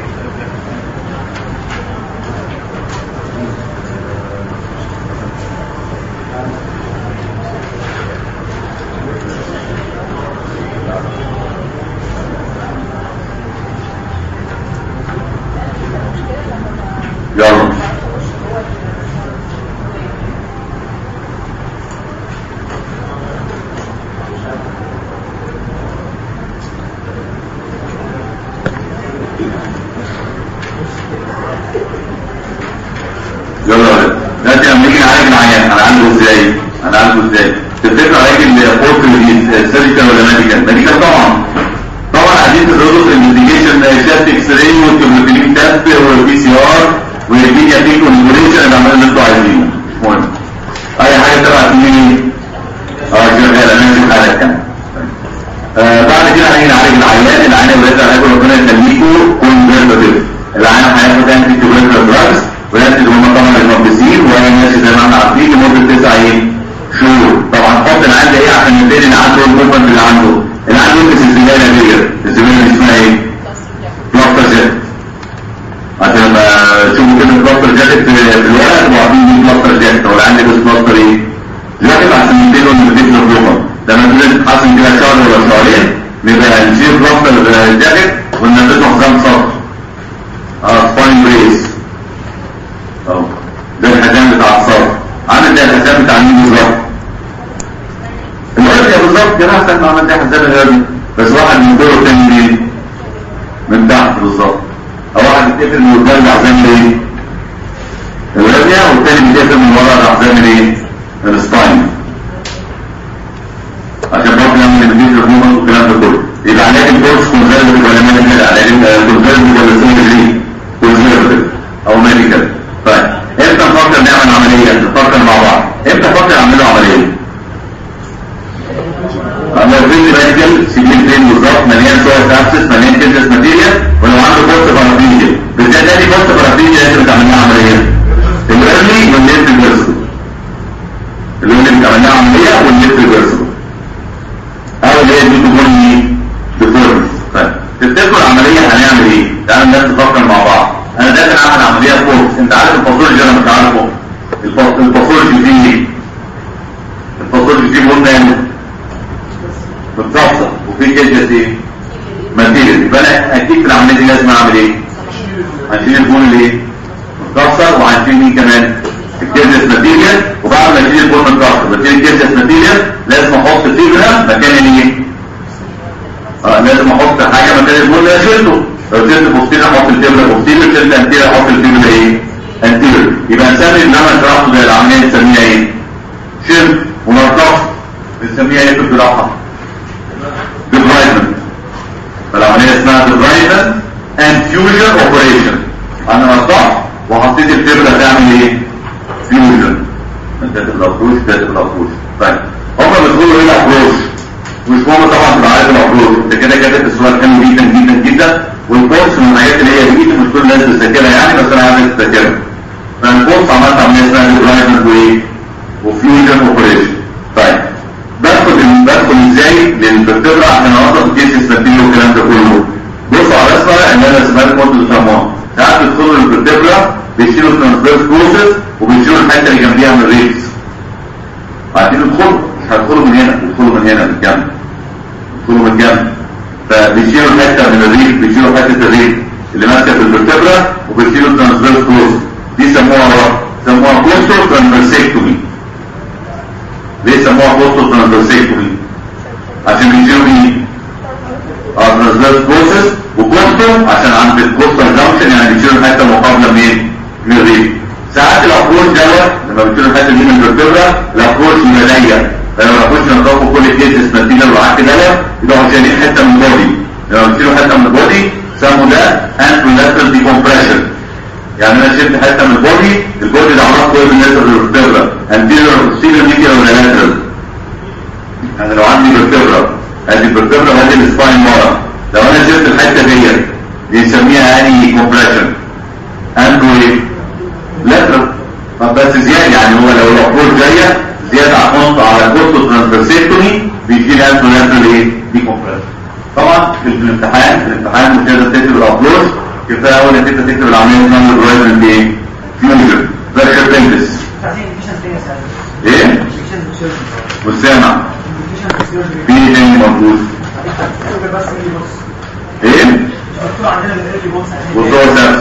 يلا يلا دلوقتي لما نيجي نعالج العيان انا عالجه ازاي؟ انا عالجه ازاي؟ تفتكر علاج البورت سيرجيكال ولا ميديكال؟ ميديكال طبعا طبعا عايزين تدرسوا في الانفستيجيشن شات اكس راي والكومبليت تيست والبي سي ار والميديا تيك والموليشن اللي عملنا اللي انتوا عايزينه مش مهم اي حاجه تبع سنين اه شغاله ماشي حالك يعني آه بعد كده هنيجي نعالج العيان العيان ولاد هياكل ربنا يخليكم كونفرتيف العيان هياخد انتي تيوبركل دراجز ويأتي هم طبعا المبسين وهي ماشي زي ما احنا عارفين لمده تسع ايه شهور طبعا حط العيان ده ايه عشان بين اللي عنده والموفمنت اللي عنده اللي عنده يلبس الزباله دي الزباله دي اسمها ايه؟ بلاستر جاكيت عشان لما تشوفوا كده بلاستر جاكيت في الورق تبقوا عارفين دي بلاستر جاكيت هو اللي عندي بس بلاستر ايه؟ جاكيت عشان يديله البرتيكولار بلوفر لما تيجي تتحسن كده شهر ولا شهرين نبقى نشيل بلاستر جاكيت ونلبسه حزام صدر اه سباين بريس اهو ده الحزام بتاع الصدر عامل زي الحزام بتاع مين بالظبط؟ الوردي بالظبط كده احسن ما عملت حزام الوردي بس واحد من فوق والتاني منين؟ من تحت بالظبط او واحد بيتقفل من قدام الحزام الايه؟ الوردية والتاني بيتقفل من ورا الحزام الايه؟ السباين عشان برضه نعمل الفيديو موفمنت والكلام ده كله يبقى علاج البورس كونسرفتيف ولا ميديكال علاج كونسرفتيف ولا سيرجري كونسرفتيف او ميديكال طيب امتى نفكر نعمل عمليه نفكر مع بعض امتى نفكر نعمل عمليه اما الفيديو ميديكال سيبين فين بالظبط مليان صور تابسس مليان كيسس ماتيريال ولو عنده بورس بارافيجيا بالذات تاني بورس بارافيجيا لازم تعمل لها عمليه الارلي والليفت ريفرسبل اللي هو اللي بتعمل لها عمليه والليفت ريفرسبل او اللي هي دي تكون ايه ديفورمس طيب تفتكروا العمليه هنعمل ايه تعالوا الناس نفكر مع بعض انا داخل اعمل عمليه فورس انت عارف الباثولوجي انا مش عارفه الب- الباثولوجي فيه ايه الباثولوجي فيه قلنا متفصل وفي كيس ايه ماتيريال يبقى انا اكيد في العمليه دي لازم اعمل ايه هنشيل البول الايه متكسر وهنشيل مين كمان الكيسس ماتيريال وبعد ما اشيل البول متكسر بشيل الكيسس ماتيريال لازم احط فيبرا مكان الايه اه لازم احط حاجه مكان البول اللي أنا شلته لو شلت بوستير احط الفيبرا بوستير شلت انتير احط الفيبرا ايه انتير يبقى نسمي النمى شرحته زي العمليه نسميها ايه شلت ونرقص بنسميها ايه في الجراحه ديبرايفمنت فالعمليه اسمها ديبرايفمنت اند فيوجن اوبريشن انا نطقت وحطيت الفبره تعمل ايه فيوجن انت تبقى ابروش ده تبقى ابروش طيب هم بيقولوا ايه الابروش مش مهم طبعا تبقى عارف الابروش انت كده كاتب السؤال حلو جدا جدا جدا والكورس من الحاجات اللي هي بايدي مش كل الناس بتذاكرها يعني بس انا عايز تذاكرها فالكورس عملت عمليه اسمها ديبرايفمنت وايه وفيوجن اوبريشن طيب بدخل بدخل ازاي للفرتبرا عشان اوصل كيسز ماتيريال والكلام ده كله بصوا على الرسمه اللي انا رسمها لكم انتوا تفهموها ساعات بيدخلوا للفرتبرا بيشيلوا الترانسفيرس بروسيس وبيشيلوا الحته اللي جنبيها من الريكس عايزين يدخلوا مش هيدخلوا من هنا يدخلوا من هنا من الجنب يدخلوا من الجنب فبيشيلوا الحته من الريك بيشيلوا حته الريك اللي ماسكه في الفرتبرا وبيشيلوا الترانسفيرس بروسيس دي سموها سموها بوستو ترانسفيرسيكتومي ليه سموها بوستو ترانسفيرسيكتومي عشان بيشيلوا مين اه ترانسفيرس بروسيس وبوستو عشان عند البوستال جانكشن يعني بيشيلوا الحته المقابله منين من الريق ساعات الابروش دوت لما بيشيلوا الحته دي من الفرتبرا الابروش يبقى ضيق فلما الابروش ينضافوا كل الكيسز ماتيريال وعك ده يبقوا شايلين حته من البودي لما بيشيلوا حته من البودي سموا ده انترولاترال ديكومبريشن يعني انا شلت حته من البودي البودي ده عرفته ايه بالنسبه للفرتبرا انتيريور بوستيريور ميديال ولا لاترال يعني لو عندي فيرتبرا ادي الفيرتبرا وادي السباين ورا لو انا شلت الحته ديت دي نسميها اني كومبريشن اندو ايه لاترال طب بس زياده يعني هو لو الابروش جايه زياده هحط على البوستو ترانسفيرسيكتومي بيشيل اندو لاترال ايه دي كومبريشن طبعا في الامتحان في الامتحان مش لازم تكتب الابروش كفايه اول انك انت تكتب العمليه اسمها الرايزن ايه فيوجن فيرشر بنتس ايه مش سامع في ايه تاني موجود ايه والصور سابس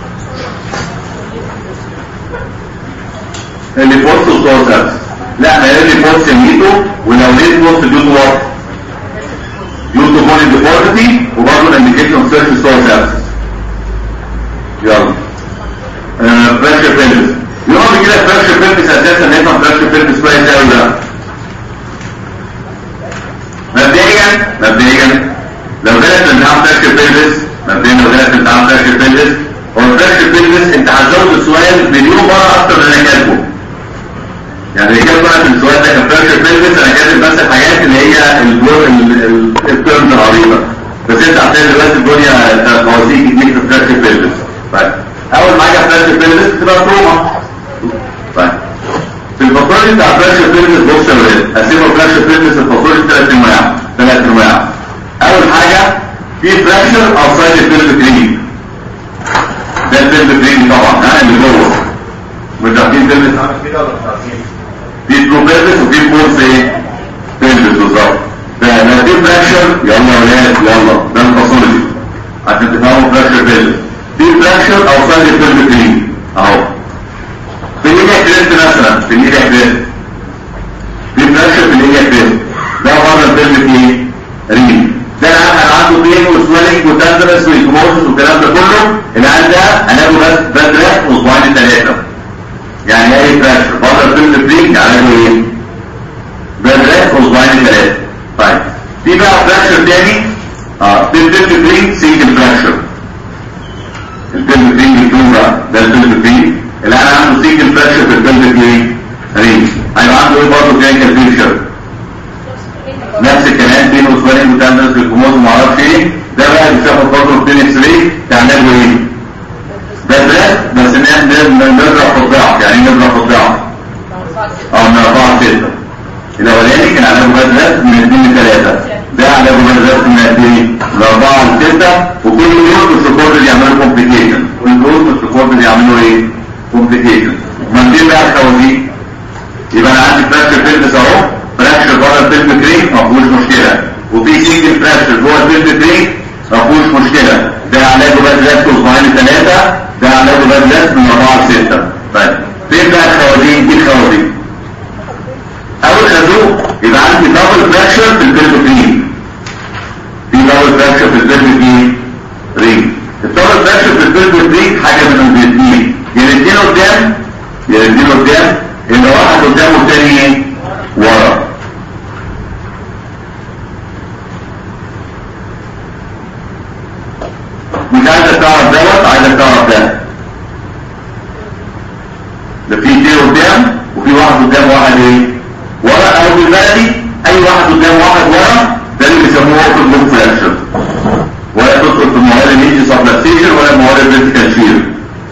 اللي بوست والصور سابس لا انا اللي بوست سميته ولو لقيت بوست ديوتو وات ديوتو بوني ديفورتي وبرضه الانديكيشن سيرش الصور سابس يلا بريشر بنتس يقعد كده بريشر بنتس اساسا نفهم بريشر بنتس كويس قوي ده مبدئيا مبدئيا لو جالك امتحان بريشر بنتس مبدئيا لو جالك امتحان بريشر بنتس هو البريشر بنتس انت هتزود السؤال مليون مره اكتر من اللي انا كاتبه يعني اللي كاتب بقى في السؤال ده كان بريشر بنتس انا كاتب بس الحاجات اللي هي الترمز العريضه بس انت هتلاقي دلوقتي الدنيا خوازيق كتير في بريشر بنتس طيب اول حاجه بريشر بنتس تبقى تروما طيب في الباثولوجي بتاع بريشر بنتس بص يا ولاد قسموا بريشر بنتس الباثولوجي تو بيرفس وفي فورس ايه بيرفس بالظبط فلو في فراكشر يلا يا ولاد يلا ده الباثولوجي عشان تفهموا فراكشر بيرفس في فراكشر اوصل للبيرفس رينج اهو في الايديا كريست مثلا في الايديا كريست في فراكشر في الايديا كريست ده بره البيرفس ايه رينج ده العيال كان عنده بين وسويلنج وتندرس ويكموشن والكلام ده كله العيال ده هناخده بس بدرس اسبوعين ثلاثه يعني ايه فراكشر بره الفيلم بريك علاجه ايه بدرس اسبوعين ثلاثه طيب في بقى فراكشر تاني اه في الفيلم بريك سنجل فراكشر الفيلم بريك بيكون بقى ده الفيلم بريك العيال عنده سنجل فراكشر في الفيلم بريك رينج هيبقى عنده ايه برضه كلينيكال بيكشر نفس الكلام بين اسبوعين وتندرس الكموز وما اعرفش ايه ده بقى بيشوف برضه في اكس راي تعمل له ايه ده ده بس نضرب في الضعف يعني ايه نضرب في الضعف اه من 4 6 الاولاني كان علاجه بدرس من 2 ل 3 ده علاجه بدرس من قد ايه؟ من 4 ل 6 وكل يوم السكور اللي يعملوا كومبليكيشن كل يوم السكور اللي يعملوا ايه؟ كومبليكيشن امال فين بقى الخوازيق؟ يبقى انا عندي فراكشر بيلبس اهو فراكشر بره الفيلم كريم ما فيهوش مشكله وفي سنجل فراكشر جوه الفيلم كريم ما فيهوش مشكله ده علاجه بدرس اسبوعين ثلاثه ده علاجه بدرس من 4 ل 6 طيب فين بقى الخوازيق دي الخوازيق اول خازوق يبقى عندي دبل فراكشر في الفيلم كريم في دبل فراكشر في الفيلم كريم ريم الدبل فراكشر في الفيلم كريم حاجه من الاثنين يا الاثنين قدام يا الاثنين قدام اللي واحد قدام والتاني ايه ورا مش عايزك تعرف دوت عايزك تعرف ده ده في اثنين قدام وفي واحد قدام واحد ايه ورا او بالبلدي اي واحد قدام واحد ورا ده اللي بيسموه اوبن بوك فراكشر ولا تدخل في مواد الانجي سبلاستيشن ولا مواد الفيرتيكال شير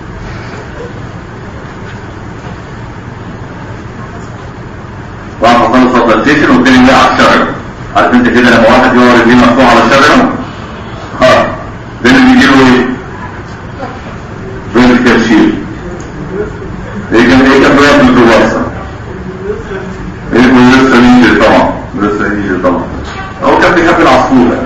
واحد خلص سبلاستيشن والتاني وقع على الشجره عارف انت كده لما واحد يقع رجليه مفتوحه على الشجره اه ده اللي بيجي له ايه؟ فيرتيكال شير ايه كان ايه كان بيقف في الوسط ايه كان لسه ينزل طبعا لسه ينزل طبعا هو كان بيحب العصفور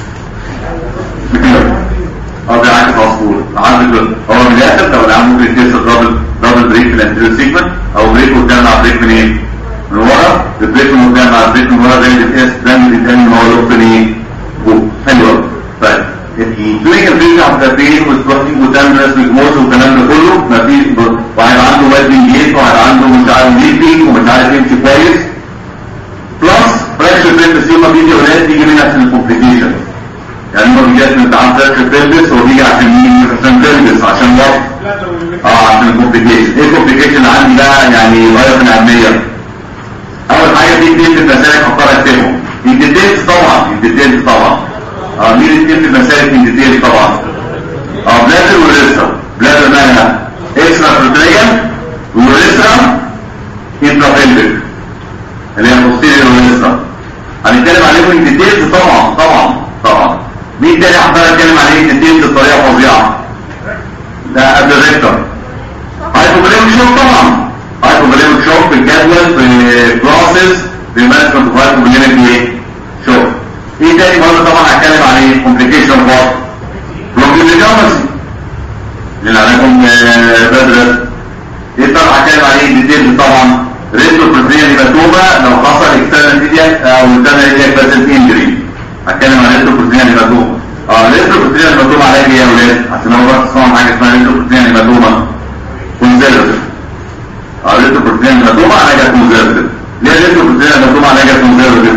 اه بيعكس عصفور عندك هو من الاخر طب العام ممكن يكسر دبل دبل بريك في الانتيريور سيجمنت او بريك قدام مع بريك منين؟ من ورا البريك من قدام مع البريك من ورا ده اللي بيتقاس ده اللي بيتقال ان هو الاوبن ايه؟ بوك حلو قوي طيب الكلينيكال بريك اوف ذا بين والسبورتنج وتامبرس والجموز والكلام ده كله مفيش وهيبقى عنده ويدنج جيت وهيبقى عنده مش عارف ليبنج ومش عارف يمشي كويس بلس فراكشر بيلبس يوم ما بيجي اولاد بيجي منها عشان الكومبليكيشن يعني ما بيجي عشان امتحان فراكشر بيلبس هو بيجي عشان مين مش عشان بيلبس عشان وقت اه عشان الكومبليكيشن ايه الكومبليكيشن اللي عندي ده يعني غايه من الاهميه اول حاجه في اثنين في المسالك هختار اكتبهم الديتيلز طبعا الديتيلز طبعا اه مين الاثنين في المسالك الديتيلز طبعا اه بلادر والريسرا بلادر مالها اكسترا بروتريان والريسرا انترافيلبك اللي هي البوستيريور والريسرا هنتكلم عليهم الديتيلز طبعا طبعا طبعا مين تاني هختار اتكلم عليه الديتيلز بطريقه فظيعه ده قبل الريكتر هايبوكليميك شوك طبعا هايبوكليميك شوك في الجدول في كلاسز في مانجمنت اوف هايبوكليميك ايه شوك ايه تاني برضه طبعا هتكلم عليه كومبليكيشن اوف بروكيوليجامسي اللي عليكم بدرس ايه طبعا هتكلم عليه ديتيلز طبعا ريترو بريزيان هيماتوما لو حصل اكسترنال ميديا او انترنال ميديا بازنت انجري هتكلم عن ريترو بريزيان هيماتوما اه ريترو بريزيان هيماتوما علاج ايه يا ولاد عشان هو بس تسمعوا حاجه اسمها ريترو بريزيان هيماتوما كونزرفتيف اه ريترو بريزيان هيماتوما علاجها كونزرفتيف ليه ريترو بريزيان هيماتوما علاجها كونزرفتيف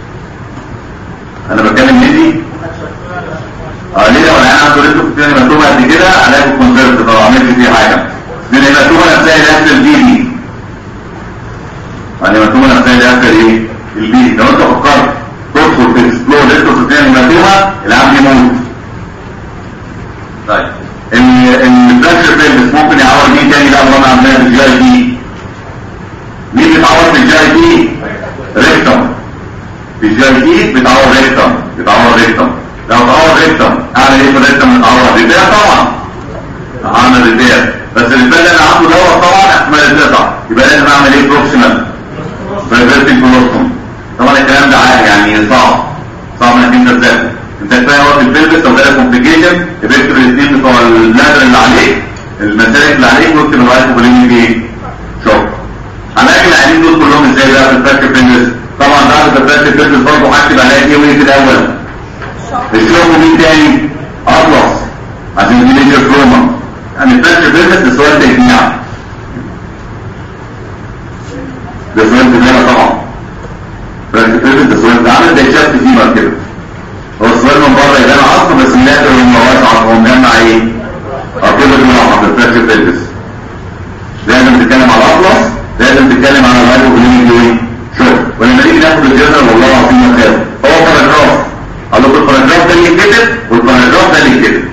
انا بتكلم ليه اه ليه لو انا عنده ريترو بريزيان هيماتوما قد كده علاجه كونزرفتيف ما عملش فيه حاجه لان الهيماتوما نفسها اللي البي دي الهيماتوما نفسها اللي هتحصل ايه البي لو انت فكرت تدخل في اكسبلور ريتروسيتين هيماتوما العام يموت طيب الفراكشر بيلبس ممكن يعور مين تاني بقى وانا عندنا في الجي اي دي مين بيتعور في الجي اي دي ريكتم في الجي اي دي بيتعور ريكتم بيتعور ريكتم لو تعور ريكتم اعمل ايه في الريكتم بيتعور ريبير طبعا اعمل ريبير بس الريبير اللي عنده دوت طبعا احتمال يتقطع يبقى لازم اعمل ايه بروكسيمال يعني صعب صعب انك انت تذاكر انت كفايه وقت البيلبس لو جالك كومبليكيشن اكتب الاثنين بتوع اللادر اللي عليك المسالك اللي عليك واكتب الوايت وبلين ايه شوف هنلاقي العينين دول كلهم ازاي بقى في الفاكر بيلبس طبعا بعد الفاكر بيلبس برضه هكتب عليها ايه وايه في الاول الشوف ومين تاني اطلس عشان دي ليجر كروما يعني الفاكر بيلبس ده سؤال تجميع ده سؤال تجميع طبعا فاكر بيلبس ده سؤال ده عامل زي شافت فيبر كده هو السؤال من بره يبان عصر بس من الاخر هو مواد عصر هو مجمع ايه؟ اه كده بنلعب في الفاكر بيلبس لازم تتكلم على الاطلس لازم تتكلم على الهايبو بليميك ايه؟ شوف ولما نيجي ناخد الجنرال والله العظيم ما خير هو باراجراف قال له الباراجراف ده اللي يتكتب والباراجراف ده اللي يتكتب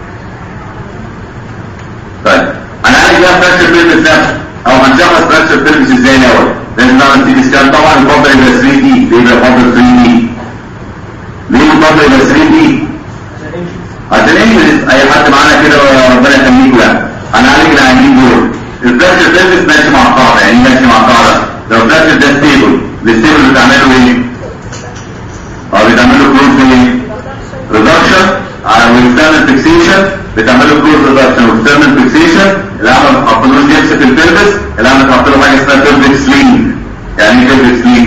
طيب انا عايز بقى فراكشر بيلبس نفسه او هنشخص فراكشر بيلبس ازاي الاول لازم نعمل سي سكان طبعا يفضل يبقى 3 دي ليه يبقى يفضل 3 دي ليه يفضل يبقى 3 دي عشان انجلس اي حد معانا كده ربنا يخليكوا يعني هنعالج العيانين دول الفراكشر بيلبس ماشي مع القاعده يعني ماشي مع القاعده لو الفراكشر ده ستيبل الستيبل بتعمله ايه؟ اه بتعمله كلوز ايه؟ ريدكشن على ويسترنال فيكسيشن بتعمله كلوز ريدكشن ويسترنال فيكسيشن العمل ما تحطلوش جبس في البلبس العمل تحط له حاجه اسمها بلبس سلينج يعني ايه بلبس سلينج؟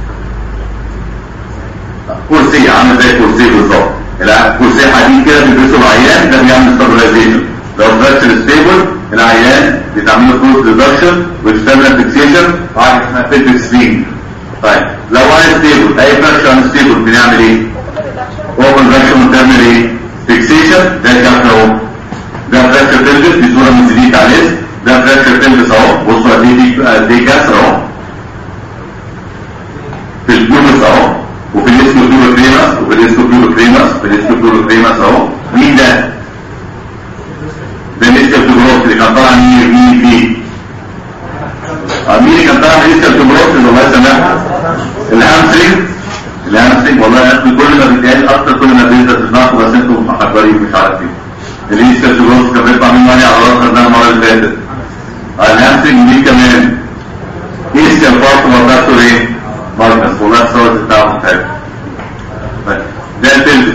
كرسي عامل زي الكرسي بالظبط الكرسي حديد كده بيلبسه العيان ده بيعمل ستابلايزيشن لو فراكشر ستيبل العيان بيتعمل له كلوز ريدكشن ويسترنال فيكسيشن وحاجه اسمها بلبس سلينج طيب لو انا ستيبل اي فراكشر ان ستيبل بنعمل ايه؟ اوبن فراكشر بتعمل ايه؟ فيكسيشن ده شكل اهو ده فراكشر تلبس دي صوره من جديد على الاسم ده فراكشر تلبس اهو بصوا قد ايه دي دي كسر اهو في البلومس اهو وفي الاسم بلومو كريماس وفي الاسم بلومو كريماس وفي الاسم بلومو كريماس اهو مين ده؟ ده ميستر بلومو اللي كان طالع مين مين فيه؟ آه، مين اللي كان طالع ميستر بلومو الله يسامحه؟ الهامسترينج الهامسترينج والله يا اخي كل ما بيتقال اكتر كل ما بينزل في دماغه بس انتم محضرين مش عارفين الهيستر بلومو كان بيطلع منه عليه عضلات خدناها المره اللي فاتت آه، الهامسترينج مين كمان؟ هيستر بارت وضعته ايه؟ ماركس والله الصوت بتاعه مختلف طيب ده البلبس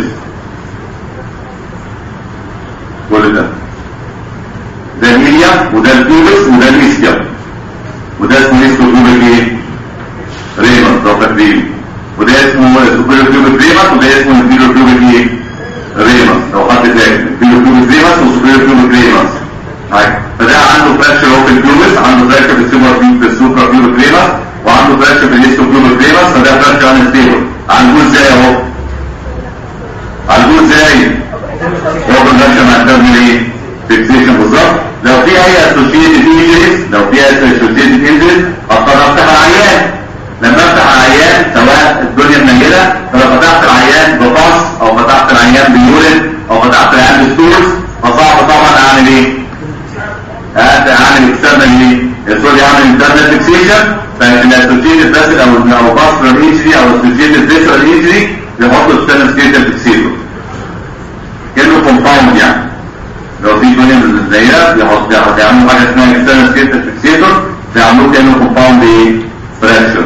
كل ده ده الميليا وده البيوبس وده الاسكيا وده اسمه اسمه بيوبك ايه؟ ريمس لو فاكرين وده اسمه سوبيريور بيوبك ريمس وده اسمه انفيريور بيوبك ايه؟ ريمس لو حد فاكر انفيريور بيوبك ريمس وسوبيريور بيوبك ريمس طيب فده عنده فراكشر هو في البيوبس عنده فراكشر في السوبر في السوبر بيوبك ريمس وعنده فراكشر في الاسكو بيوبك ريمس فده فراكشر عن ستيبل عالجوه ازاي اهو عالجوه ازاي هو بالفراكشر مع الترم ايه فيكسيشن بالظبط لو في اي اسوشيتد انجريز لو في اي اسوشيتد انجريز اضطر افتح العيان لما افتح العيان سواء الدنيا منيله فلو فتحت العيان بباص او فتحت العيان بيورين او فتحت العيان بستورز فصعب طبعا اعمل ايه؟ اعمل اكسترنال ايه؟ سوري اعمل انترنال فيكسيشن ففي الاسوشيتد باسل او او باسترال انجري او اسوشيتد فيسرال انجري بيحطوا اكسترنال سكيتال فيكسيتور كانه كومباوند يعني لو في دنيا زيها بيحط بيعملوا حاجه اسمها اكسترنال سكيتال فيكسيتور بيعملوه كانه كومباوند ايه؟ فراكشر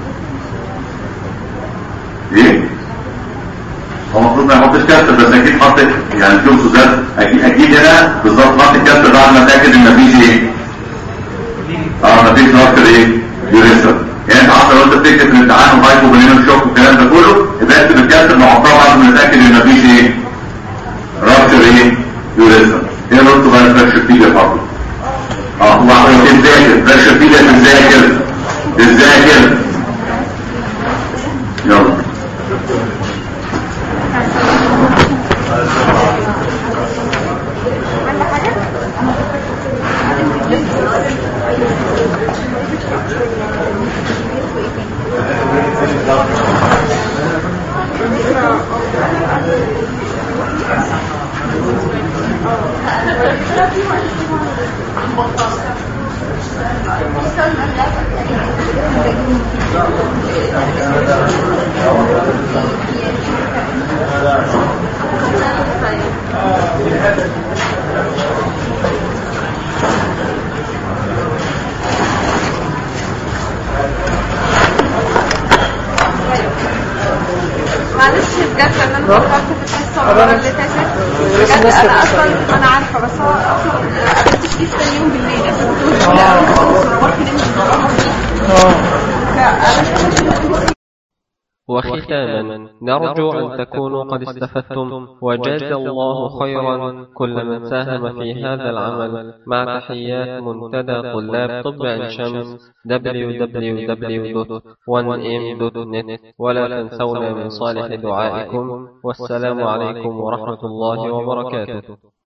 ايه؟ هو المفروض ما يحطش كاستر بس اكيد حط يعني شوف سوزان اكيد اكيد هنا بالظبط حط الكاستر بعد ما اتاكد ان مفيش ايه؟ اه مفيش نوكر ايه؟ يوريستر يعني انت حتى لو انت بتكتب في الامتحان وهايبو بنينو شوك والكلام ده كله يبقى اكتب الكاستر نحطها بعد ما نتاكد ان مفيش ايه؟ رابتر ايه؟ يوريستر هي نقطه بقى فراكشر فيجر برضه اه واحد تذاكر فراكشر فيجر تذاكر تذاكر يلا معلش بجد ان انا فكرت في الحصه المره اللي فاتت بس بجد الناس انا كانت اصلا انا عارفه بس هو اصلا قابلت كيس تاني يوم بالليل عشان كنت مشغوله قوي في الصراحات اللي انت بتقولها دي اه فانا شايفه وختاما نرجو أن تكونوا قد استفدتم وجزى الله خيرا كل من ساهم في هذا العمل مع تحيات منتدى طلاب طب عين شمس www.1m.net ولا تنسونا من صالح دعائكم والسلام عليكم ورحمة الله وبركاته